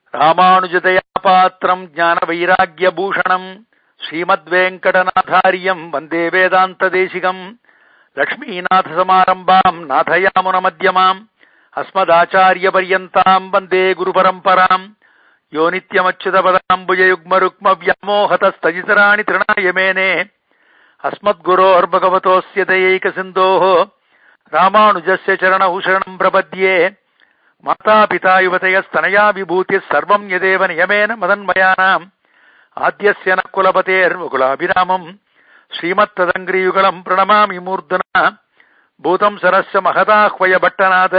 ராமானுஜதயா பாத்திரம் ஞான வைராகிய பூஷணம் ஸ்ரீமத் வெங்கடநாதாரியம் வந்தே வேதாந்த தேசிகம் லக்ஷ்மீநாத சமாரம்பாம் நாதயாமுன மத்தியமாம் அஸ்மதாச்சாரிய பர்யந்தாம் வந்தே குரு பரம்பராம் யோ நித்யமச்சுதபதாம்புஜயுக்மருக்ம வியாமோகதஸ்தஜிதராணி திருணாயமேனே अस्मद्गुरोर्भगवतोऽस्य दयैकसिन्धोः रामानुजस्य चरणौ शरणम् प्रपद्ये मातापिता युवतयस्तनया विभूतिः सर्वम् यदेव नियमेन मदन्मयानाम् आद्यस्य न कुलपतेर्वकुलाभिरामम् श्रीमत्तदङ्ग्रियुगलम् प्रणमामि मूर्धना भूतम् सरस्य महदाह्वय भट्टनाथ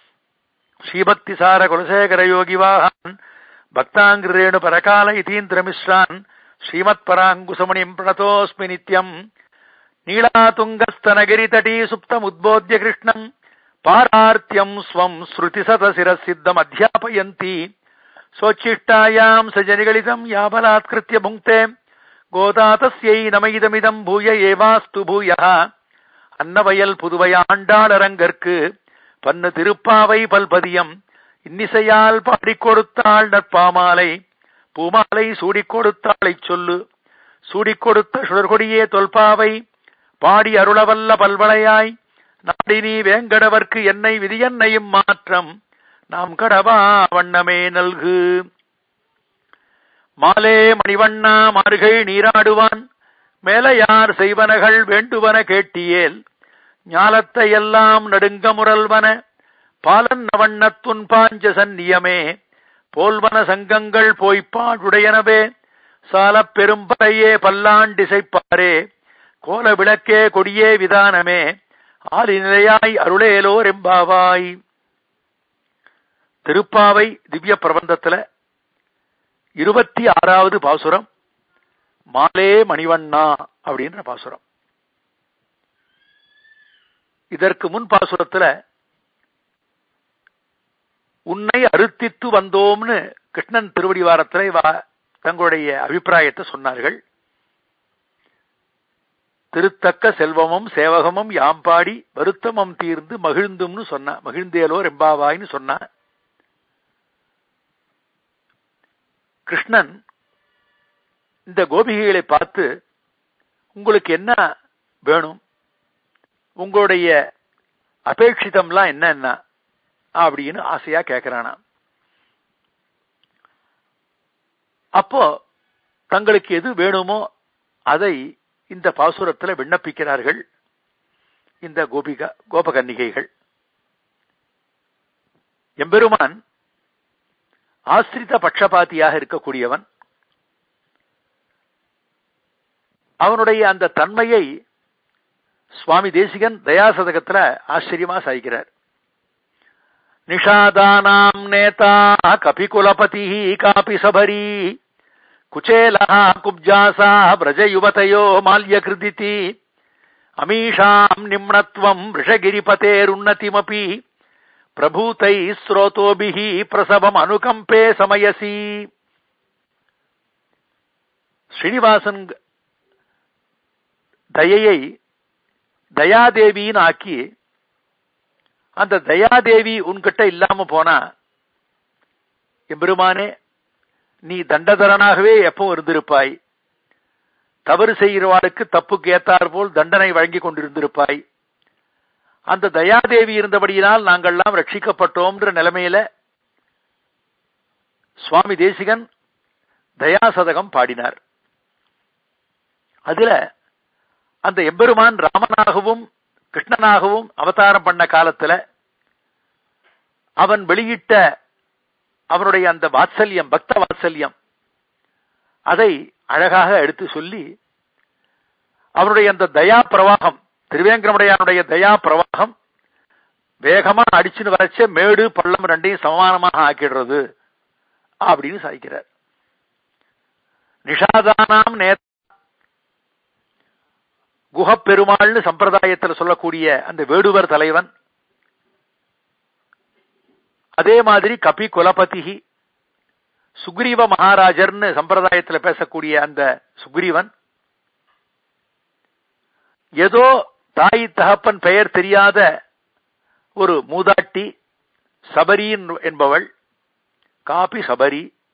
श्रीभक्तिसारकुलशेखरयोगिवाहान् भक्ताङ्ग्रेणुपरकाल इतीन्द्रमिश्रान् श्रीमत्पराङ्कुशमुनिम् प्रणतोऽस्मि नित्यम् नीलातुङ्गस्तनगिरितटी सुप्तमुद्बोध्य कृष्णम् पारार्त्यम् स्वम् श्रुतिसतशिरसिद्धमध्यापयन्ती स्वोच्छिष्टायाम् सजनिगलितम् याबलात्कृत्य भुङ्क्ते गोदा तस्यै नमैदमिदम् भूय एवास्तु भूयः அன்னவயல் புதுவை ஆண்டாளரங்கற்கு பன்னு திருப்பாவை பல்பதியம் இன்னிசையால் பாடிக் கொடுத்தாள் நற்பாமாலை பூமாலை சூடிக் கொடுத்தாளை சொல்லு சூடிக் கொடுத்த சுடர்கொடியே தொல்பாவை பாடி அருளவல்ல பல்வளையாய் நாடினி வேங்கடவர்க்கு என்னை விதியன்னையும் மாற்றம் நாம் கடவா வண்ணமே நல்கு மாலே மணிவண்ணா மாறுகை நீராடுவான் மேலையார் செய்வனகள் வேண்டுவன கேட்டியேல் ஞாலத்தை எல்லாம் நடுங்க முரல்வன பாலன் நவண்ணத்துன் பாஞ்ச சந்நியமே போல்வன சங்கங்கள் போய்ப்பாடுடையனவே சாலப் பெரும்பறையே பல்லாண்டிசைப்பாரே கோல விளக்கே கொடியே விதானமே ஆலி நிலையாய் அருளேலோர் எம்பாவாய் திருப்பாவை திவ்ய பிரபந்தத்துல இருபத்தி ஆறாவது பாசுரம் மாலே மணிவண்ணா அப்படின்ற பாசுரம் இதற்கு முன் பாசுரத்துல உன்னை அறுத்தித்து வந்தோம்னு கிருஷ்ணன் திருவடிவாரத்துல தங்களுடைய அபிப்பிராயத்தை சொன்னார்கள் திருத்தக்க செல்வமும் சேவகமும் யாம்பாடி வருத்தமம் தீர்ந்து மகிழ்ந்தும்னு சொன்ன மகிழ்ந்தேலோ ரெம்பாவாய்னு சொன்ன கிருஷ்ணன் இந்த கோபிகைகளை பார்த்து உங்களுக்கு என்ன வேணும் உங்களுடைய அபேட்சிதம்லாம் என்ன என்ன அப்படின்னு ஆசையா கேட்கிறானா அப்போ தங்களுக்கு எது வேணுமோ அதை இந்த பாசுரத்தில் விண்ணப்பிக்கிறார்கள் இந்த கோபிகா கோபகன்னிகைகள் எம்பெருமான் ஆசிரித பட்சபாத்தியாக இருக்கக்கூடியவன் அவனுடைய அந்த தன்மையை சுவாமி தேசிகன் தயாசதகத்துல ஆச்சரியமா சாய்க்கிறார் நிஷாதானாம் நேதா கபிகுலபதி காபி சபரி குச்சேலா குப்ஜாசா விரஜயுவதையோ மால்யகிருதிதி அமீஷாம் நிம்னத்வம் ரிஷகிரிபதேருன்னதிமபி பிரபூத்தை ஸ்ரோதோபிஹி பிரசவம் அனுகம்பே சமயசி ஸ்ரீனிவாசன் தயையை தயாதேவின்னு ஆக்கி அந்த தயாதேவி உன்கிட்ட இல்லாம போனா எம்பெருமானே நீ தண்டதரனாகவே எப்போ இருந்திருப்பாய் தவறு செய்கிறவாளுக்கு தப்புக்கு ஏத்தார் போல் தண்டனை வழங்கி கொண்டிருந்திருப்பாய் அந்த தயாதேவி இருந்தபடியினால் நாங்கள்லாம் ரட்சிக்கப்பட்டோம்ன்ற நிலைமையில சுவாமி தேசிகன் தயாசதகம் பாடினார் அதுல அந்த எம்பெருமான் ராமனாகவும் கிருஷ்ணனாகவும் அவதாரம் பண்ண காலத்துல அவன் வெளியிட்ட அவனுடைய அந்த வாத்சல்யம் பக்த வாத்சல்யம் அதை அழகாக எடுத்து சொல்லி அவனுடைய அந்த தயா பிரவாகம் திருவேங்கரமுடையானுடைய தயா பிரவாகம் வேகமா அடிச்சுன்னு வரைச்ச மேடு பள்ளம் ரெண்டையும் சமானமாக ஆக்கிடுறது அப்படின்னு சாய்க்கிறார் நிஷாதானாம் நே குஹப்பெருமாள்னு சம்பிரதாயத்தில் சொல்லக்கூடிய அந்த வேடுவர் தலைவன் அதே மாதிரி கபி குலபதிகி சுக்ரீவ மகாராஜர்னு சம்பிரதாயத்தில் பேசக்கூடிய அந்த சுக்ரீவன் ஏதோ தாய் தகப்பன் பெயர் தெரியாத ஒரு மூதாட்டி சபரி என்பவள் காபி சபரி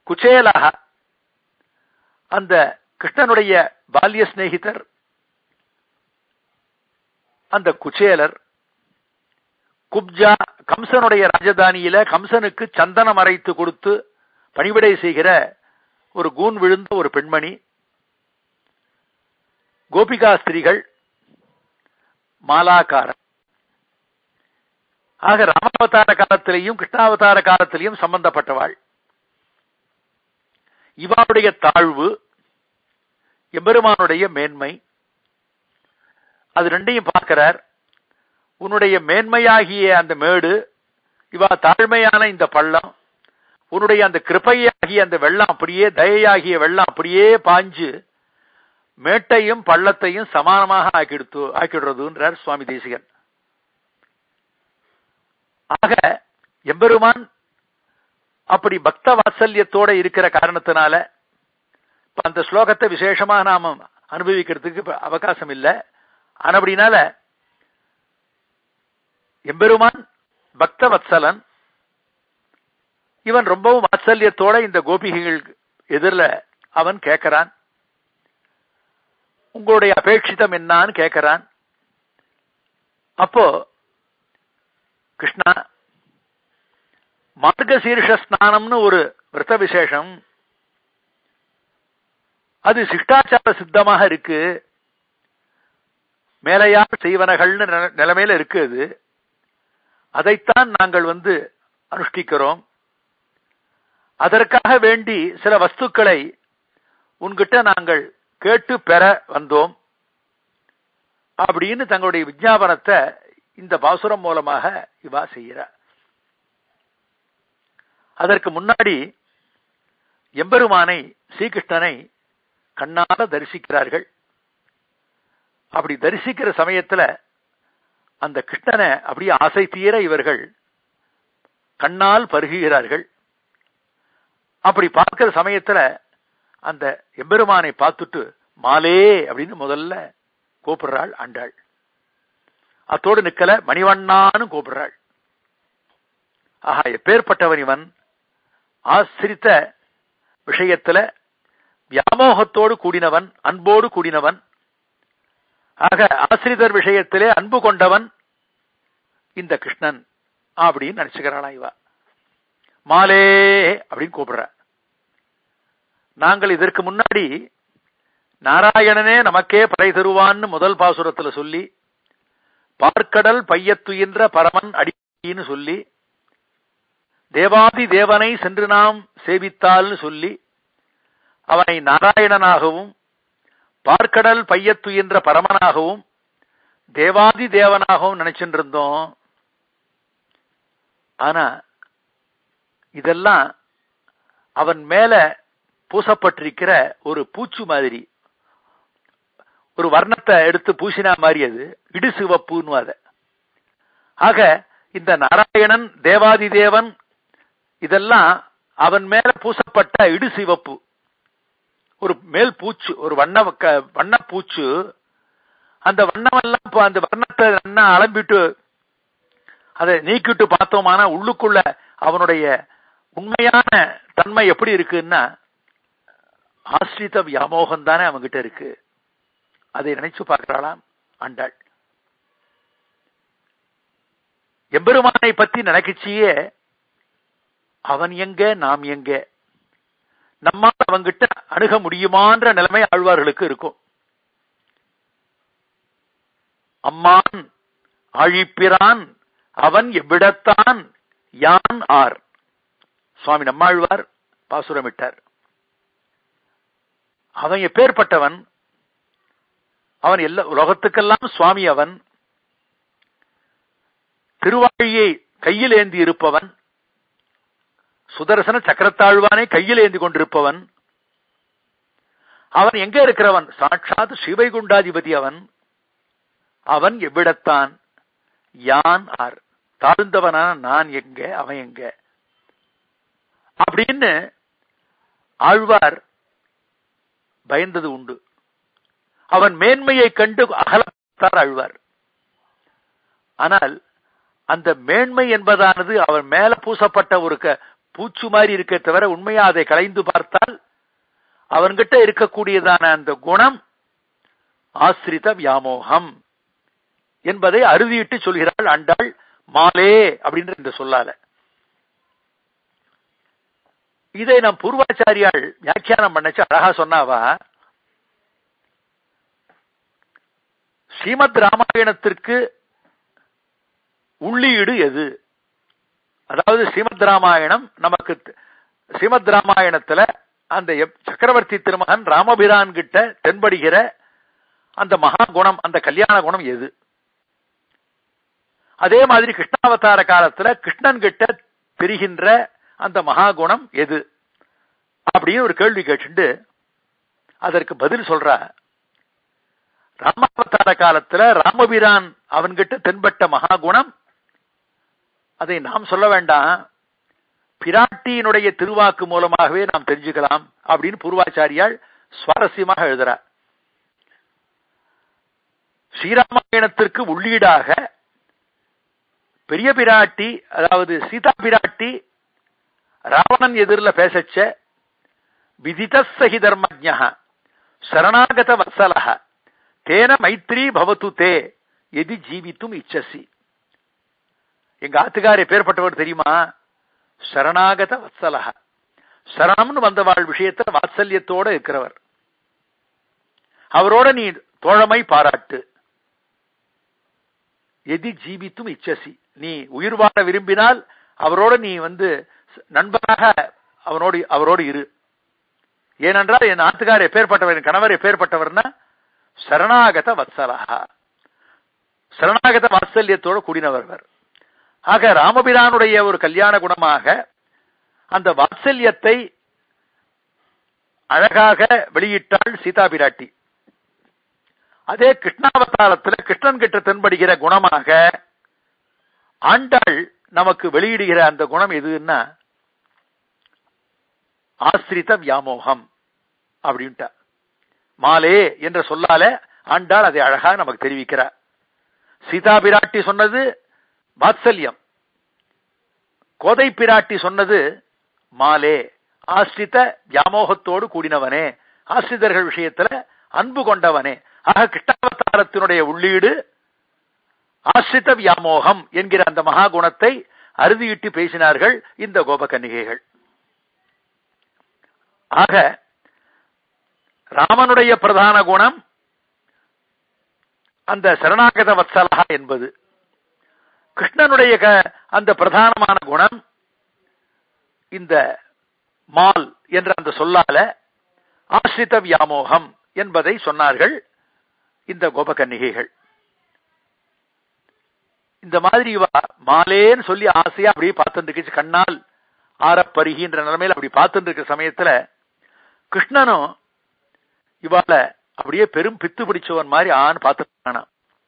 குச்சேலாக அந்த கிருஷ்ணனுடைய பால்ய சிநேகிதர் அந்த குச்சேலர் குப்ஜா கம்சனுடைய ராஜதானியில கம்சனுக்கு சந்தனம் அரைத்து கொடுத்து பணிவிடை செய்கிற ஒரு கூன் விழுந்த ஒரு பெண்மணி கோபிகா ஸ்திரிகள் மாலாக்காரன் ஆக ராமாவதார காலத்திலேயும் கிருஷ்ணாவதார காலத்திலேயும் சம்பந்தப்பட்டவாள் இவாளுடைய தாழ்வு எம்பெருமானுடைய மேன்மை அது ரெண்டையும் பார்க்கிறார் உன்னுடைய மேன்மையாகிய அந்த மேடு இவா தாழ்மையான இந்த பள்ளம் உன்னுடைய அந்த கிருப்பையாகிய அந்த வெள்ளம் அப்படியே தயையாகிய வெள்ளம் அப்படியே பாஞ்சு மேட்டையும் பள்ளத்தையும் சமானமாக ஆக்கிடுத்து ஆக்கிடுறதுன்றார் சுவாமி தேசிகன் ஆக எம்பெருமான் அப்படி பக்த வாத்சல்யத்தோட இருக்கிற காரணத்தினால அந்த ஸ்லோகத்தை விசேஷமா நாம அனுபவிக்கிறதுக்கு அவகாசம் இல்லை ஆனபடினால எம்பெருமான் பக்த வத்சலன் இவன் ரொம்பவும் வாத்சல்யத்தோட இந்த கோபிகைகள் எதிரில் அவன் கேட்கிறான் உங்களுடைய அபேட்சிதம் என்னான்னு கேட்கிறான் அப்போ கிருஷ்ணா மார்கசீர்ஷ ஸ்நானம்னு ஒரு விரத விசேஷம் அது சிஷ்டாச்சார சித்தமாக இருக்கு மேலையார் செய்வனகள்னு நிலைமையில இருக்கு அது அதைத்தான் நாங்கள் வந்து அனுஷ்டிக்கிறோம் அதற்காக வேண்டி சில வஸ்துக்களை உன்கிட்ட நாங்கள் கேட்டு பெற வந்தோம் அப்படின்னு தங்களுடைய விஜாபனத்தை இந்த பாசுரம் மூலமாக இவா செய்கிறார் அதற்கு முன்னாடி எம்பெருமானை ஸ்ரீகிருஷ்ணனை கண்ணால தரிசிக்கிறார்கள் அப்படி தரிசிக்கிற சமயத்துல அந்த கிருஷ்ணனை அப்படியே ஆசை தீர இவர்கள் கண்ணால் பருகுகிறார்கள் அப்படி பார்க்கிற சமயத்துல அந்த எம்பெருமானை பார்த்துட்டு மாலே அப்படின்னு முதல்ல கூப்பிடுறாள் ஆண்டாள் அத்தோடு நிக்கல மணிவண்ணான்னு கூப்பிடுறாள் ஆஹா எப்பேற்பட்டவன் இவன் ஆசிரித்த விஷயத்துல வியாமோகத்தோடு கூடினவன் அன்போடு கூடினவன் ஆக ஆசிரிதர் விஷயத்திலே அன்பு கொண்டவன் இந்த கிருஷ்ணன் அப்படின்னு நினைச்சுக்கிறாளா இவா மாலே அப்படின்னு கூப்பிடுற நாங்கள் இதற்கு முன்னாடி நாராயணனே நமக்கே படை தருவான்னு முதல் பாசுரத்துல சொல்லி பார்க்கடல் பையத்துயின்ற பரமன் அடின்னு சொல்லி தேவாதி தேவனை சென்று நாம் சேவித்தால்னு சொல்லி அவனை நாராயணனாகவும் பார்க்கடல் பையத்துயின்ற பரமனாகவும் தேவாதி தேவனாகவும் நினைச்சுட்டு இருந்தோம் ஆனா இதெல்லாம் அவன் மேல பூசப்பட்டிருக்கிற ஒரு பூச்சு மாதிரி ஒரு வர்ணத்தை எடுத்து பூசினா மாதிரி அது இடு சிவப்புன்னு அத ஆக இந்த நாராயணன் தேவாதி தேவன் இதெல்லாம் அவன் மேல பூசப்பட்ட இடு சிவப்பு ஒரு மேல் பூச்சு ஒரு வண்ண வண்ண பூச்சு அந்த வண்ணமெல்லாம் அந்த வர்ணத்தை நல்லா அலம்பிட்டு அதை நீக்கிட்டு பார்த்தோமானா உள்ளுக்குள்ள அவனுடைய உண்மையான தன்மை எப்படி இருக்குன்னா ஆசிரித வியாமோகம் தானே அவன்கிட்ட இருக்கு அதை நினைச்சு பார்க்கிறாளாம் ஆண்டாள் எம்பெருமானை பத்தி நினைக்கச்சியே அவன் எங்க நாம் எங்க நம்மால் அவங்கிட்ட அணுக முடியுமான்ற நிலைமை ஆழ்வார்களுக்கு இருக்கும் அம்மான் ஆழிப்பிரான் அவன் எவ்விடத்தான் யான் ஆர் சுவாமி நம்மாழ்வார் பாசுரமிட்டார் அவன் எப்பேற்பட்டவன் அவன் எல்லா உலகத்துக்கெல்லாம் சுவாமி அவன் திருவாழியை கையில் ஏந்தி இருப்பவன் சுதர்சன சக்கரத்தாழ்வானை கையில் ஏந்தி கொண்டிருப்பவன் அவன் எங்க இருக்கிறவன் சாட்சாத் ஸ்ரீவைகுண்டாதிபதி அவன் அவன் எவ்விடத்தான் யான் ஆர் தாழ்ந்தவனான நான் எங்க அவன் எங்க அப்படின்னு ஆழ்வார் பயந்தது உண்டு அவன் மேன்மையை கண்டு அகலத்தார் ஆழ்வார் ஆனால் அந்த மேன்மை என்பதானது அவன் மேல பூசப்பட்ட ஒரு பூச்சு மாதிரி இருக்க தவிர உண்மையா அதை கலைந்து பார்த்தால் அவன்கிட்ட இருக்கக்கூடியதான அந்த குணம் ஆசிரித வியாமோகம் என்பதை அறுதியிட்டு சொல்கிறாள் அண்டாள் மாலே அப்படின்ற இந்த சொல்லால இதை நம் பூர்வாச்சாரியால் வியாக்கியானம் பண்ணச்சு அழகா சொன்னாவா ஸ்ரீமத் ராமாயணத்திற்கு உள்ளீடு எது அதாவது ஸ்ரீமத் ராமாயணம் நமக்கு ஸ்ரீமத் ராமாயணத்துல அந்த சக்கரவர்த்தி திருமகன் ராமபிரான் கிட்ட தென்படுகிற அந்த மகா குணம் அந்த கல்யாண குணம் எது அதே மாதிரி கிருஷ்ணாவதார காலத்துல கிருஷ்ணன் கிட்ட தெரிகின்ற அந்த மகா குணம் எது அப்படின்னு ஒரு கேள்வி கேட்டுண்டு அதற்கு பதில் சொல்ற ராமாவதார காலத்துல ராமபிரான் அவன்கிட்ட தென்பட்ட மகா குணம் அதை நாம் சொல்ல வேண்டாம் பிராட்டியினுடைய திருவாக்கு மூலமாகவே நாம் தெரிஞ்சுக்கலாம் அப்படின்னு பூர்வாச்சாரியால் சுவாரஸ்யமாக எழுதுறார் ஸ்ரீராமாயணத்திற்கு உள்ளீடாக பெரிய பிராட்டி அதாவது சீதா பிராட்டி ராவணன் எதிரில் பேசச்ச விதித சகி தர்மஜா சரணாகத வத்சலக தேன மைத்ரி பவத்து தே எதி ஜீவித்தும் இச்சசி எங்க ஆத்துக்கார் எப்பேற்பட்டவர் தெரியுமா சரணாகத வத்சலக சரணம்னு வந்தவாள் விஷயத்துல வாத்சல்யத்தோட இருக்கிறவர் அவரோட நீ தோழமை பாராட்டு எதி ஜீவித்தும் இச்சசி நீ உயிர் வாழ விரும்பினால் அவரோட நீ வந்து நண்பனாக அவனோடு அவரோடு இரு ஏனென்றால் என் ஆத்துக்கார் எப்பேற்பட்டவர் என் கணவர் எப்பேற்பட்டவர்னா சரணாகத வத்சலகா சரணாகத வாத்சல்யத்தோடு கூடினவர் ஆக ராமபிரானுடைய ஒரு கல்யாண குணமாக அந்த வாத்சல்யத்தை அழகாக வெளியிட்டாள் சீதா பிராட்டி அதே கிருஷ்ணாவதாரத்துல கிருஷ்ணன் கிட்ட தென்படுகிற குணமாக ஆண்டாள் நமக்கு வெளியிடுகிற அந்த குணம் எதுன்னா ஆசிரித வியாமோகம் அப்படின்ட்டா மாலே என்ற சொல்லால ஆண்டாள் அதை அழகா நமக்கு தெரிவிக்கிறார் சீதா பிராட்டி சொன்னது வாத்சல்யம் கோதை பிராட்டி சொன்னது மாலே ஆசிரித வியாமோகத்தோடு கூடினவனே ஆசிரிதர்கள் விஷயத்துல அன்பு கொண்டவனே ஆக கிருஷ்ணாவதாரத்தினுடைய உள்ளீடு ஆசிரித வியாமோகம் என்கிற அந்த மகா குணத்தை அறுதியிட்டு பேசினார்கள் இந்த கோபகன்னிகைகள் ஆக ராமனுடைய பிரதான குணம் அந்த சரணாகத வத்சலகா என்பது கிருஷ்ணனுடைய அந்த பிரதானமான குணம் இந்த மால் என்ற அந்த சொல்லால ஆசிரித வியாமோகம் என்பதை சொன்னார்கள் இந்த கோபகன்னிகைகள் இந்த மாதிரி இவ மாலேன்னு சொல்லி ஆசையா அப்படியே பார்த்துட்டு இருக்கு கண்ணால் ஆரப்பருகின்ற நிலைமையில அப்படி பார்த்துட்டு இருக்கிற சமயத்துல கிருஷ்ணனும் இவாள அப்படியே பெரும் பித்து பிடிச்சவன் மாதிரி ஆன்னு பார்த்துட்டானா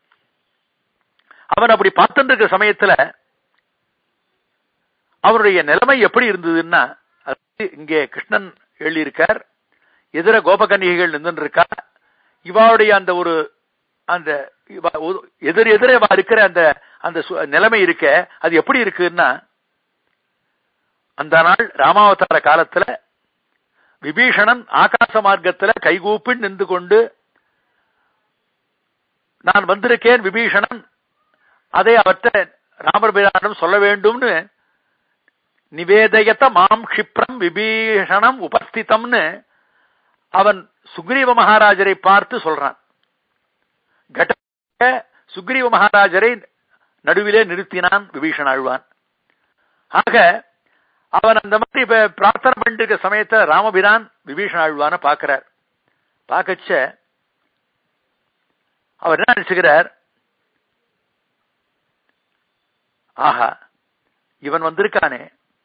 அவன் அப்படி பார்த்துட்டு இருக்கிற சமயத்துல அவருடைய நிலைமை எப்படி இருந்ததுன்னா இங்கே கிருஷ்ணன் எழுதியிருக்கார் எதிர கோபகன்னிகைகள் நின்று இருக்கா இவாளுடைய அந்த ஒரு அந்த எதிர் எதிர இருக்கிற அந்த அந்த நிலைமை இருக்க அது எப்படி இருக்குன்னா அந்த நாள் ராமாவதார காலத்துல விபீஷணன் ஆகாச மார்க்கத்துல கைகூப்பின் நின்று கொண்டு நான் வந்திருக்கேன் விபீஷணன் அதை அவற்ற ராமர் பிரானிடம் சொல்ல வேண்டும்னு நிவேதயத்த மாம் க்ஷிப்ரம் விபீஷணம் உபஸ்திதம்னு அவன் சுக்ரீவ மகாராஜரை பார்த்து சொல்றான் கட்ட சுக்ரீவ மகாராஜரை நடுவிலே நிறுத்தினான் விபீஷன் ஆழ்வான் ஆக அவன் அந்த மாதிரி பிரார்த்தனை பண்ணிருக்க சமயத்துல ராமபிரான் விபீஷன் ஆழ்வான பாக்குறார் பாக்கச்ச அவர் என்ன நினைச்சுக்கிறார் ஆஹா இவன் வந்திருக்கானே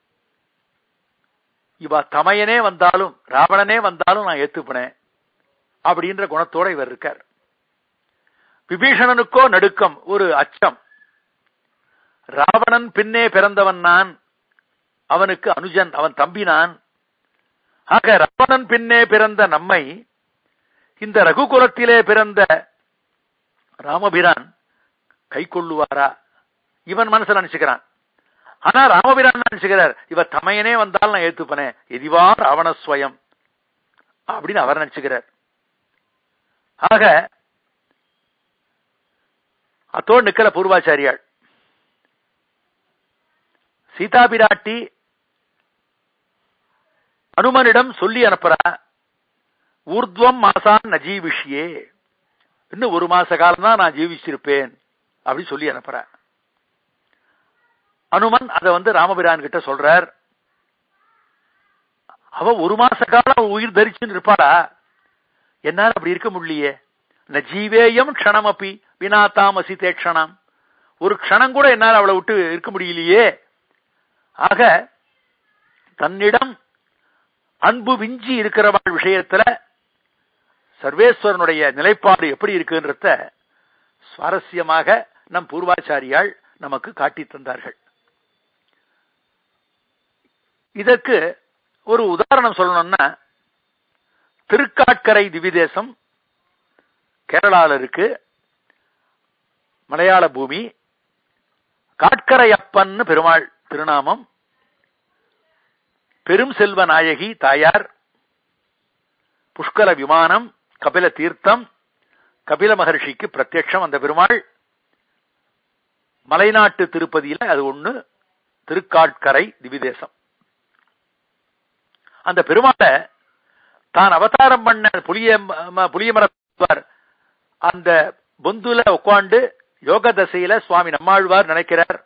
இவ தமையனே வந்தாலும் ராவணனே வந்தாலும் நான் ஏத்துப்பனேன் அப்படின்ற குணத்தோட இவர் இருக்கார் விபீஷணனுக்கோ நடுக்கம் ஒரு அச்சம் ராவணன் பின்னே பிறந்தவன் நான் அவனுக்கு அனுஜன் அவன் தம்பி நான் ஆக ராவணன் பின்னே பிறந்த நம்மை இந்த ரகுகுலத்திலே பிறந்த ராமபிரான் கை கொள்ளுவாரா இவன் மனசுல நினைச்சுக்கிறான் ஆனா ராமபிரான் நினைச்சுக்கிறார் இவ தமையனே வந்தால் நான் ஏத்துப்பனே எதிவா ராவணஸ்வயம் அப்படின்னு அவர் நினைச்சுக்கிறார் ஆக அத்தோடு நிக்கல பூர்வாச்சாரியாள் சீதா பிராட்டி அனுமனிடம் சொல்லி அனுப்புறா ஊர்துவம் மாசான் நஜீவிஷியே இன்னும் ஒரு மாச காலம் தான் நான் ஜீவிச்சிருப்பேன் அப்படி சொல்லி அனுப்புற அனுமன் அதை வந்து ராமபிரான் கிட்ட சொல்றார் அவ ஒரு மாச காலம் உயிர் தரிச்சுன்னு இருப்பாளா என்னால அப்படி இருக்க முடியலையே ந ஜீவேயம் க்ஷணம் அப்பி வினா தாமசி தேக்ஷணம் ஒரு க்ஷணம் கூட என்னால் அவளை விட்டு இருக்க முடியலையே ஆக தன்னிடம் அன்பு விஞ்சி இருக்கிறவள் விஷயத்துல சர்வேஸ்வரனுடைய நிலைப்பாடு எப்படி இருக்குன்றத சுவாரஸ்யமாக நம் பூர்வாச்சாரியால் நமக்கு காட்டி தந்தார்கள் இதற்கு ஒரு உதாரணம் சொல்லணும்னா திருக்காட்கரை திவிதேசம் கேரளால இருக்கு மலையாள பூமி காட்கரையப்பன் பெருமாள் திருநாமம் பெரும் செல்வ நாயகி தாயார் புஷ்கல விமானம் கபில தீர்த்தம் கபில மகர்ஷிக்கு பிரத்யட்சம் அந்த பெருமாள் மலைநாட்டு திருப்பதியில அது ஒண்ணு திருக்காட்கரை திவிதேசம் அந்த பெருமாளை தான் அவதாரம் பண்ண புளிய புளியமரத்தார் அந்த பொந்துல உட்காந்து யோக தசையில சுவாமி நம்மாழ்வார் நினைக்கிறார்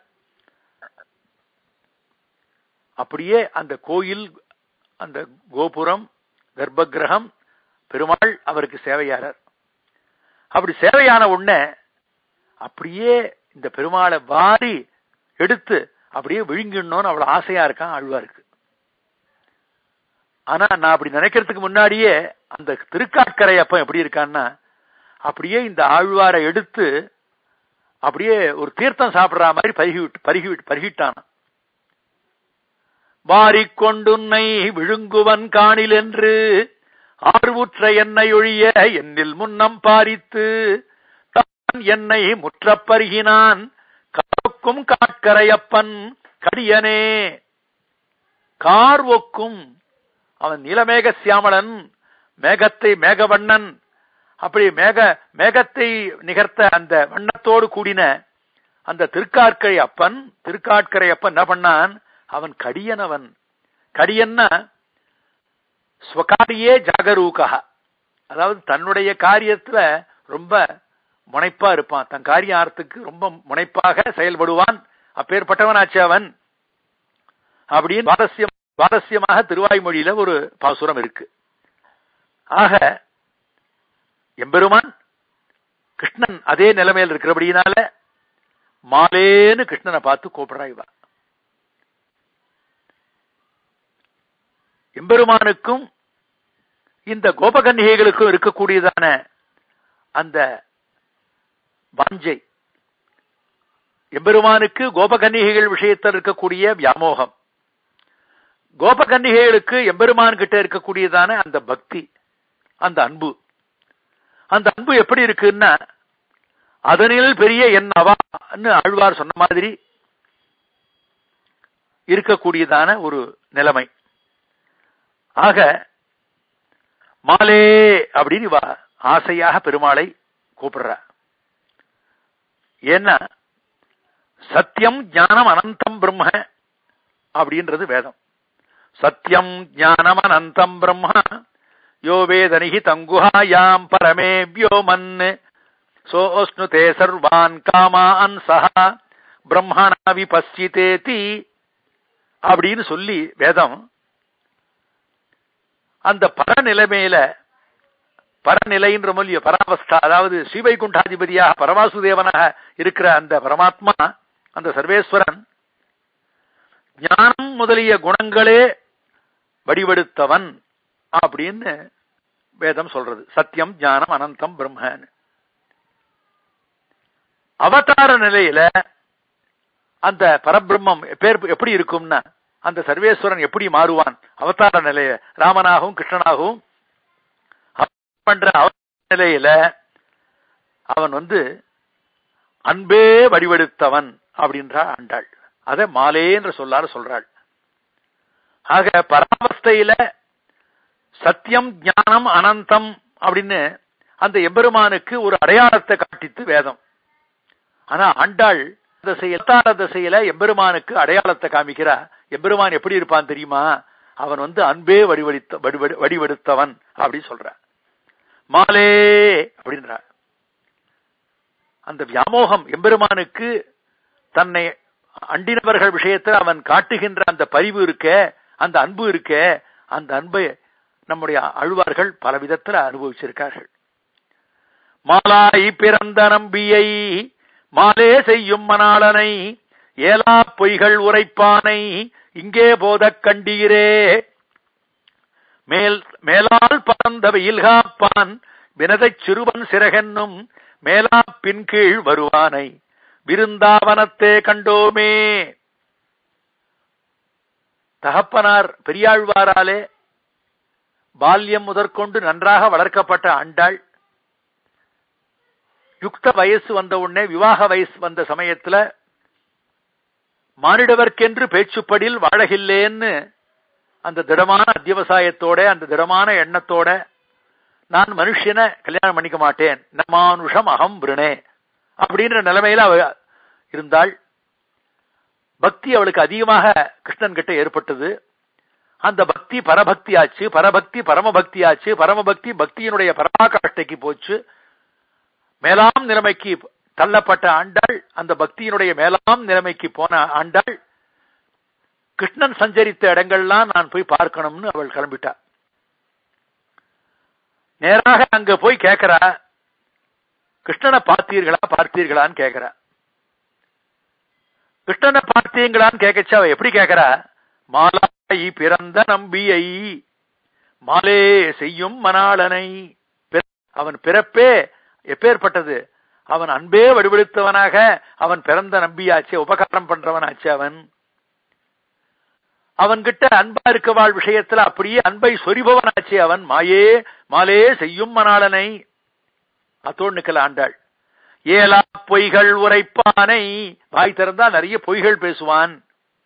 அப்படியே அந்த கோயில் அந்த கோபுரம் கர்ப்பகிரகம் பெருமாள் அவருக்கு சேவையாளர் அப்படி சேவையான உடனே அப்படியே இந்த பெருமாளை வாரி எடுத்து அப்படியே விழுங்கிடணும்னு அவ்வளவு ஆசையா இருக்கான் ஆழ்வாருக்கு ஆனா நான் அப்படி நினைக்கிறதுக்கு முன்னாடியே அந்த திருக்காட்கரை அப்ப எப்படி இருக்கான்னா அப்படியே இந்த ஆழ்வாரை எடுத்து அப்படியே ஒரு தீர்த்தம் சாப்பிடுற மாதிரி பருகி விட்டு பருகி விட்டு பருகிட்டான் வாரிக்கொண்டுன்னை விழுங்குவன் காணில் என்று ஆர்வுற்ற என்னை ஒழிய என்னில் முன்னம் பாரித்து தான் என்னை முற்றப் பருகினான் காக்கும் காட்கரையப்பன் கடியனே கார் ஒக்கும் அவன் நீலமேக சியாமளன் மேகத்தை மேகவண்ணன் அப்படி மேக மேகத்தை நிகர்த்த அந்த வண்ணத்தோடு கூடின அந்த திருக்காட்கரை அப்பன் திருக்காட்கரை அப்பன் என்ன பண்ணான் அவன் கடியனவன் கடியன்னா ஸ்வகாரியே ஜாகரூகா அதாவது தன்னுடைய காரியத்துல ரொம்ப முனைப்பா இருப்பான் தன் காரியார்த்துக்கு ரொம்ப முனைப்பாக செயல்படுவான் அப்பேற்பட்டவனாச்சு அவன் அப்படின்னு சுவாரஸ்யம் சுவாரஸ்யமாக திருவாய்மொழியில ஒரு பாசுரம் இருக்கு ஆக எம்பெருமான் கிருஷ்ணன் அதே நிலைமையில் இருக்கிறபடினால மாலேன்னு கிருஷ்ணனை பார்த்து கூப்பிடுறா இவா எம்பெருமானுக்கும் இந்த கோபகன்னிகைகளுக்கும் இருக்கக்கூடியதான அந்த வாஞ்சை எம்பெருமானுக்கு கோபகன்னிகைகள் விஷயத்தில் இருக்கக்கூடிய வியாமோகம் கோபகன்னிகைகளுக்கு எம்பெருமான் கிட்ட இருக்கக்கூடியதான அந்த பக்தி அந்த அன்பு அந்த அன்பு எப்படி இருக்குன்னா அதனில் பெரிய என் அவான்னு ஆழ்வார் சொன்ன மாதிரி இருக்கக்கூடியதான ஒரு நிலைமை ஆக மாலே அப்படின்னு இவா ஆசையாக பெருமாளை கூப்பிடுறா ஏன்னா சத்தியம் ஞானம் அனந்தம் பிரம்ம அப்படின்றது வேதம் சத்தியம் ஞானம் அனந்தம் பிரம்ம யோ வேதனிகி தங்குஹாயாம் பரமே வியோமன் சோஸ்னு தே சர்வான் காமான் சஹா பிரம்மணா விபஸ்சிதேதி அப்படின்னு சொல்லி வேதம் அந்த பரநிலைமையில பரநிலைன்ற மொழிய பராவஸ்தா அதாவது ஸ்ரீவைகுண்டாதிபதியாக பரமாசுதேவனாக இருக்கிற அந்த பரமாத்மா அந்த சர்வேஸ்வரன் ஞானம் முதலிய குணங்களே வடிவெடுத்தவன் அப்படின்னு வேதம் சொல்றது சத்தியம் ஞானம் அனந்தம் பிரம்மன் அவதார நிலையில அந்த பரபிரம்மம் பேர் எப்படி இருக்கும்னா அந்த சர்வேஸ்வரன் எப்படி மாறுவான் அவதார நிலைய ராமனாகவும் கிருஷ்ணனாகவும் பண்ற அவதார நிலையில அவன் வந்து அன்பே வடிவெடுத்தவன் அப்படின்றா ஆண்டாள் அதை மாலே என்ற சொல்லார சொல்றாள் ஆக பராவஸ்தையில சத்தியம் ஞானம் அனந்தம் அப்படின்னு அந்த எம்பெருமானுக்கு ஒரு அடையாளத்தை காட்டித்து வேதம் ஆனா ஆண்டாள் திசையில திசையில எம்பெருமானுக்கு அடையாளத்தை காமிக்கிறா எம்பெருமான் எப்படி இருப்பான் தெரியுமா அவன் வந்து அன்பே வடிவடித்த வடிவெடு- வடிவெடுத்தவன் அப்படி சொல்ற மாலே அப்படின்ற அந்த வியாமோகம் எம்பெருமானுக்கு தன்னை அண்டினவர்கள் விஷயத்தில் அவன் காட்டுகின்ற அந்த பரிவு இருக்க அந்த அன்பு இருக்க அந்த அன்பை நம்முடைய அழுவார்கள் பல விதத்துல அனுபவிச்சிருக்கார்கள் மாலாய் பிறந்த நம்பியை மாலே செய்யும் மணாளனை ஏலா பொய்கள் உரைப்பானை இங்கே போதக் கண்டீரே மேல் மேலால் பறந்த வெயில் காப்பான் வினதைச் சிறுவன் சிறகென்னும் மேலா பின் கீழ் வருவானை விருந்தாவனத்தே கண்டோமே தகப்பனார் பெரியாழ்வாராலே பால்யம் முதற்கொண்டு நன்றாக வளர்க்கப்பட்ட ஆண்டாள் யுக்த வயசு வந்த உடனே விவாக வயசு வந்த சமயத்துல மானிடவர்க்கென்று பேச்சுப்படில் வாழகில்லேன்னு அந்த திடமான அத்தியவசாயத்தோட அந்த திடமான எண்ணத்தோட நான் மனுஷனை கல்யாணம் பண்ணிக்க மாட்டேன் நமானுஷம் அகம் விருணே அப்படின்ற நிலைமையில அவ இருந்தாள் பக்தி அவளுக்கு அதிகமாக கிருஷ்ணன் கிட்ட ஏற்பட்டது அந்த பக்தி பரபக்தி ஆச்சு பரபக்தி பரமபக்தி ஆச்சு பரமபக்தி பக்தியினுடைய பரமாகாஷ்டைக்கு போச்சு மேலாம் நிலைமைக்கு தள்ளப்பட்ட ஆண்டாள் அந்த பக்தியினுடைய மேலாம் நிலைமைக்கு போன ஆண்டாள் கிருஷ்ணன் சஞ்சரித்த இடங்கள்லாம் நான் போய் பார்க்கணும்னு அவள் கிளம்பிட்டா நேராக அங்க போய் கேட்கிறா கிருஷ்ணனை பார்த்தீர்களா பார்த்தீர்களான்னு கேட்கிறா கிருஷ்ணனை பார்த்தீங்களான்னு கேட்கச்சு அவ எப்படி கேட்கிறா மாலாய் பிறந்த நம்பியை மாலே செய்யும் மணாளனை பிற- அவன் பிறப்பே எப்பேற்பட்டது அவன் அன்பே வடிவெடுத்தவனாக அவன் பிறந்த நம்பியாச்சே உபகாரம் பண்றவனாச்சே அவன் அவன்கிட்ட அன்பா இருக்கவாள் விஷயத்துல அப்படியே அன்பை சொரிபவனாச்சே அவன் மாயே மாலே செய்யும் மணாளனை அத்தோடு நிக்கல ஆண்டாள் ஏலா பொய்கள் உரைப்பானை வாய் திறந்தா நிறைய பொய்கள் பேசுவான்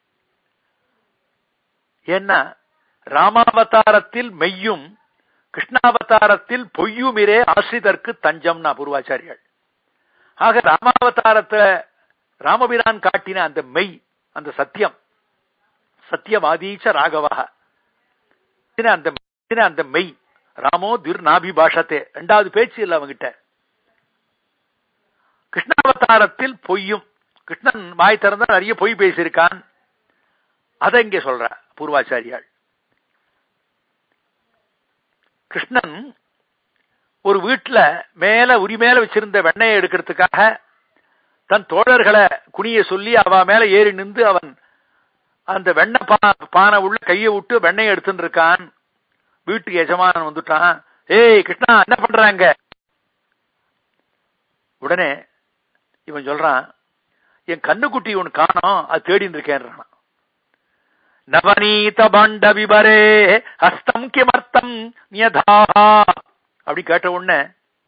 ஏன்னா ராமாவதாரத்தில் மெய்யும் கிருஷ்ணாவதாரத்தில் பொய்யுமிரே ஆசிரிதற்கு தஞ்சம்னா பூர்வாச்சாரியாள் ஆக ராமாவதாரத்தை ராமபிரான் காட்டின அந்த மெய் அந்த சத்தியம் சத்தியவாதீச்ச ராகவா அந்த அந்த மெய் ராமோ திர் நாபி பாஷத்தே ரெண்டாவது பேச்சு இல்ல அவங்கிட்ட கிருஷ்ணாவதாரத்தில் பொய்யும் கிருஷ்ணன் வாய் திறந்தா நிறைய பொய் பேசியிருக்கான் அதை இங்க சொல்ற பூர்வாச்சாரியாள் கிருஷ்ணன் ஒரு வீட்டுல மேல உரி மேல வச்சிருந்த வெண்ணையை எடுக்கிறதுக்காக தன் தோழர்களை குனிய சொல்லி அவ மேல ஏறி நின்று அவன் அந்த வெண்ணெய் பா- பானை உள்ள கையை விட்டு வெண்ணெய் எடுத்துட்டு இருக்கான் வீட்டுக்கு எஜமானன் வந்துட்டான் ஏய் கிருஷ்ணா என்ன பண்றாங்க உடனே இவன் சொல்றான் என் கண்ணுக்குட்டி ஒன்னு காணோம் அது தேடின்னு இருக்கேன்றான் நவநீத பாண்ட விபரே ஹஸ்தம் கிமர்த்தம் நியதாஹா அப்படி கேட்ட உடனே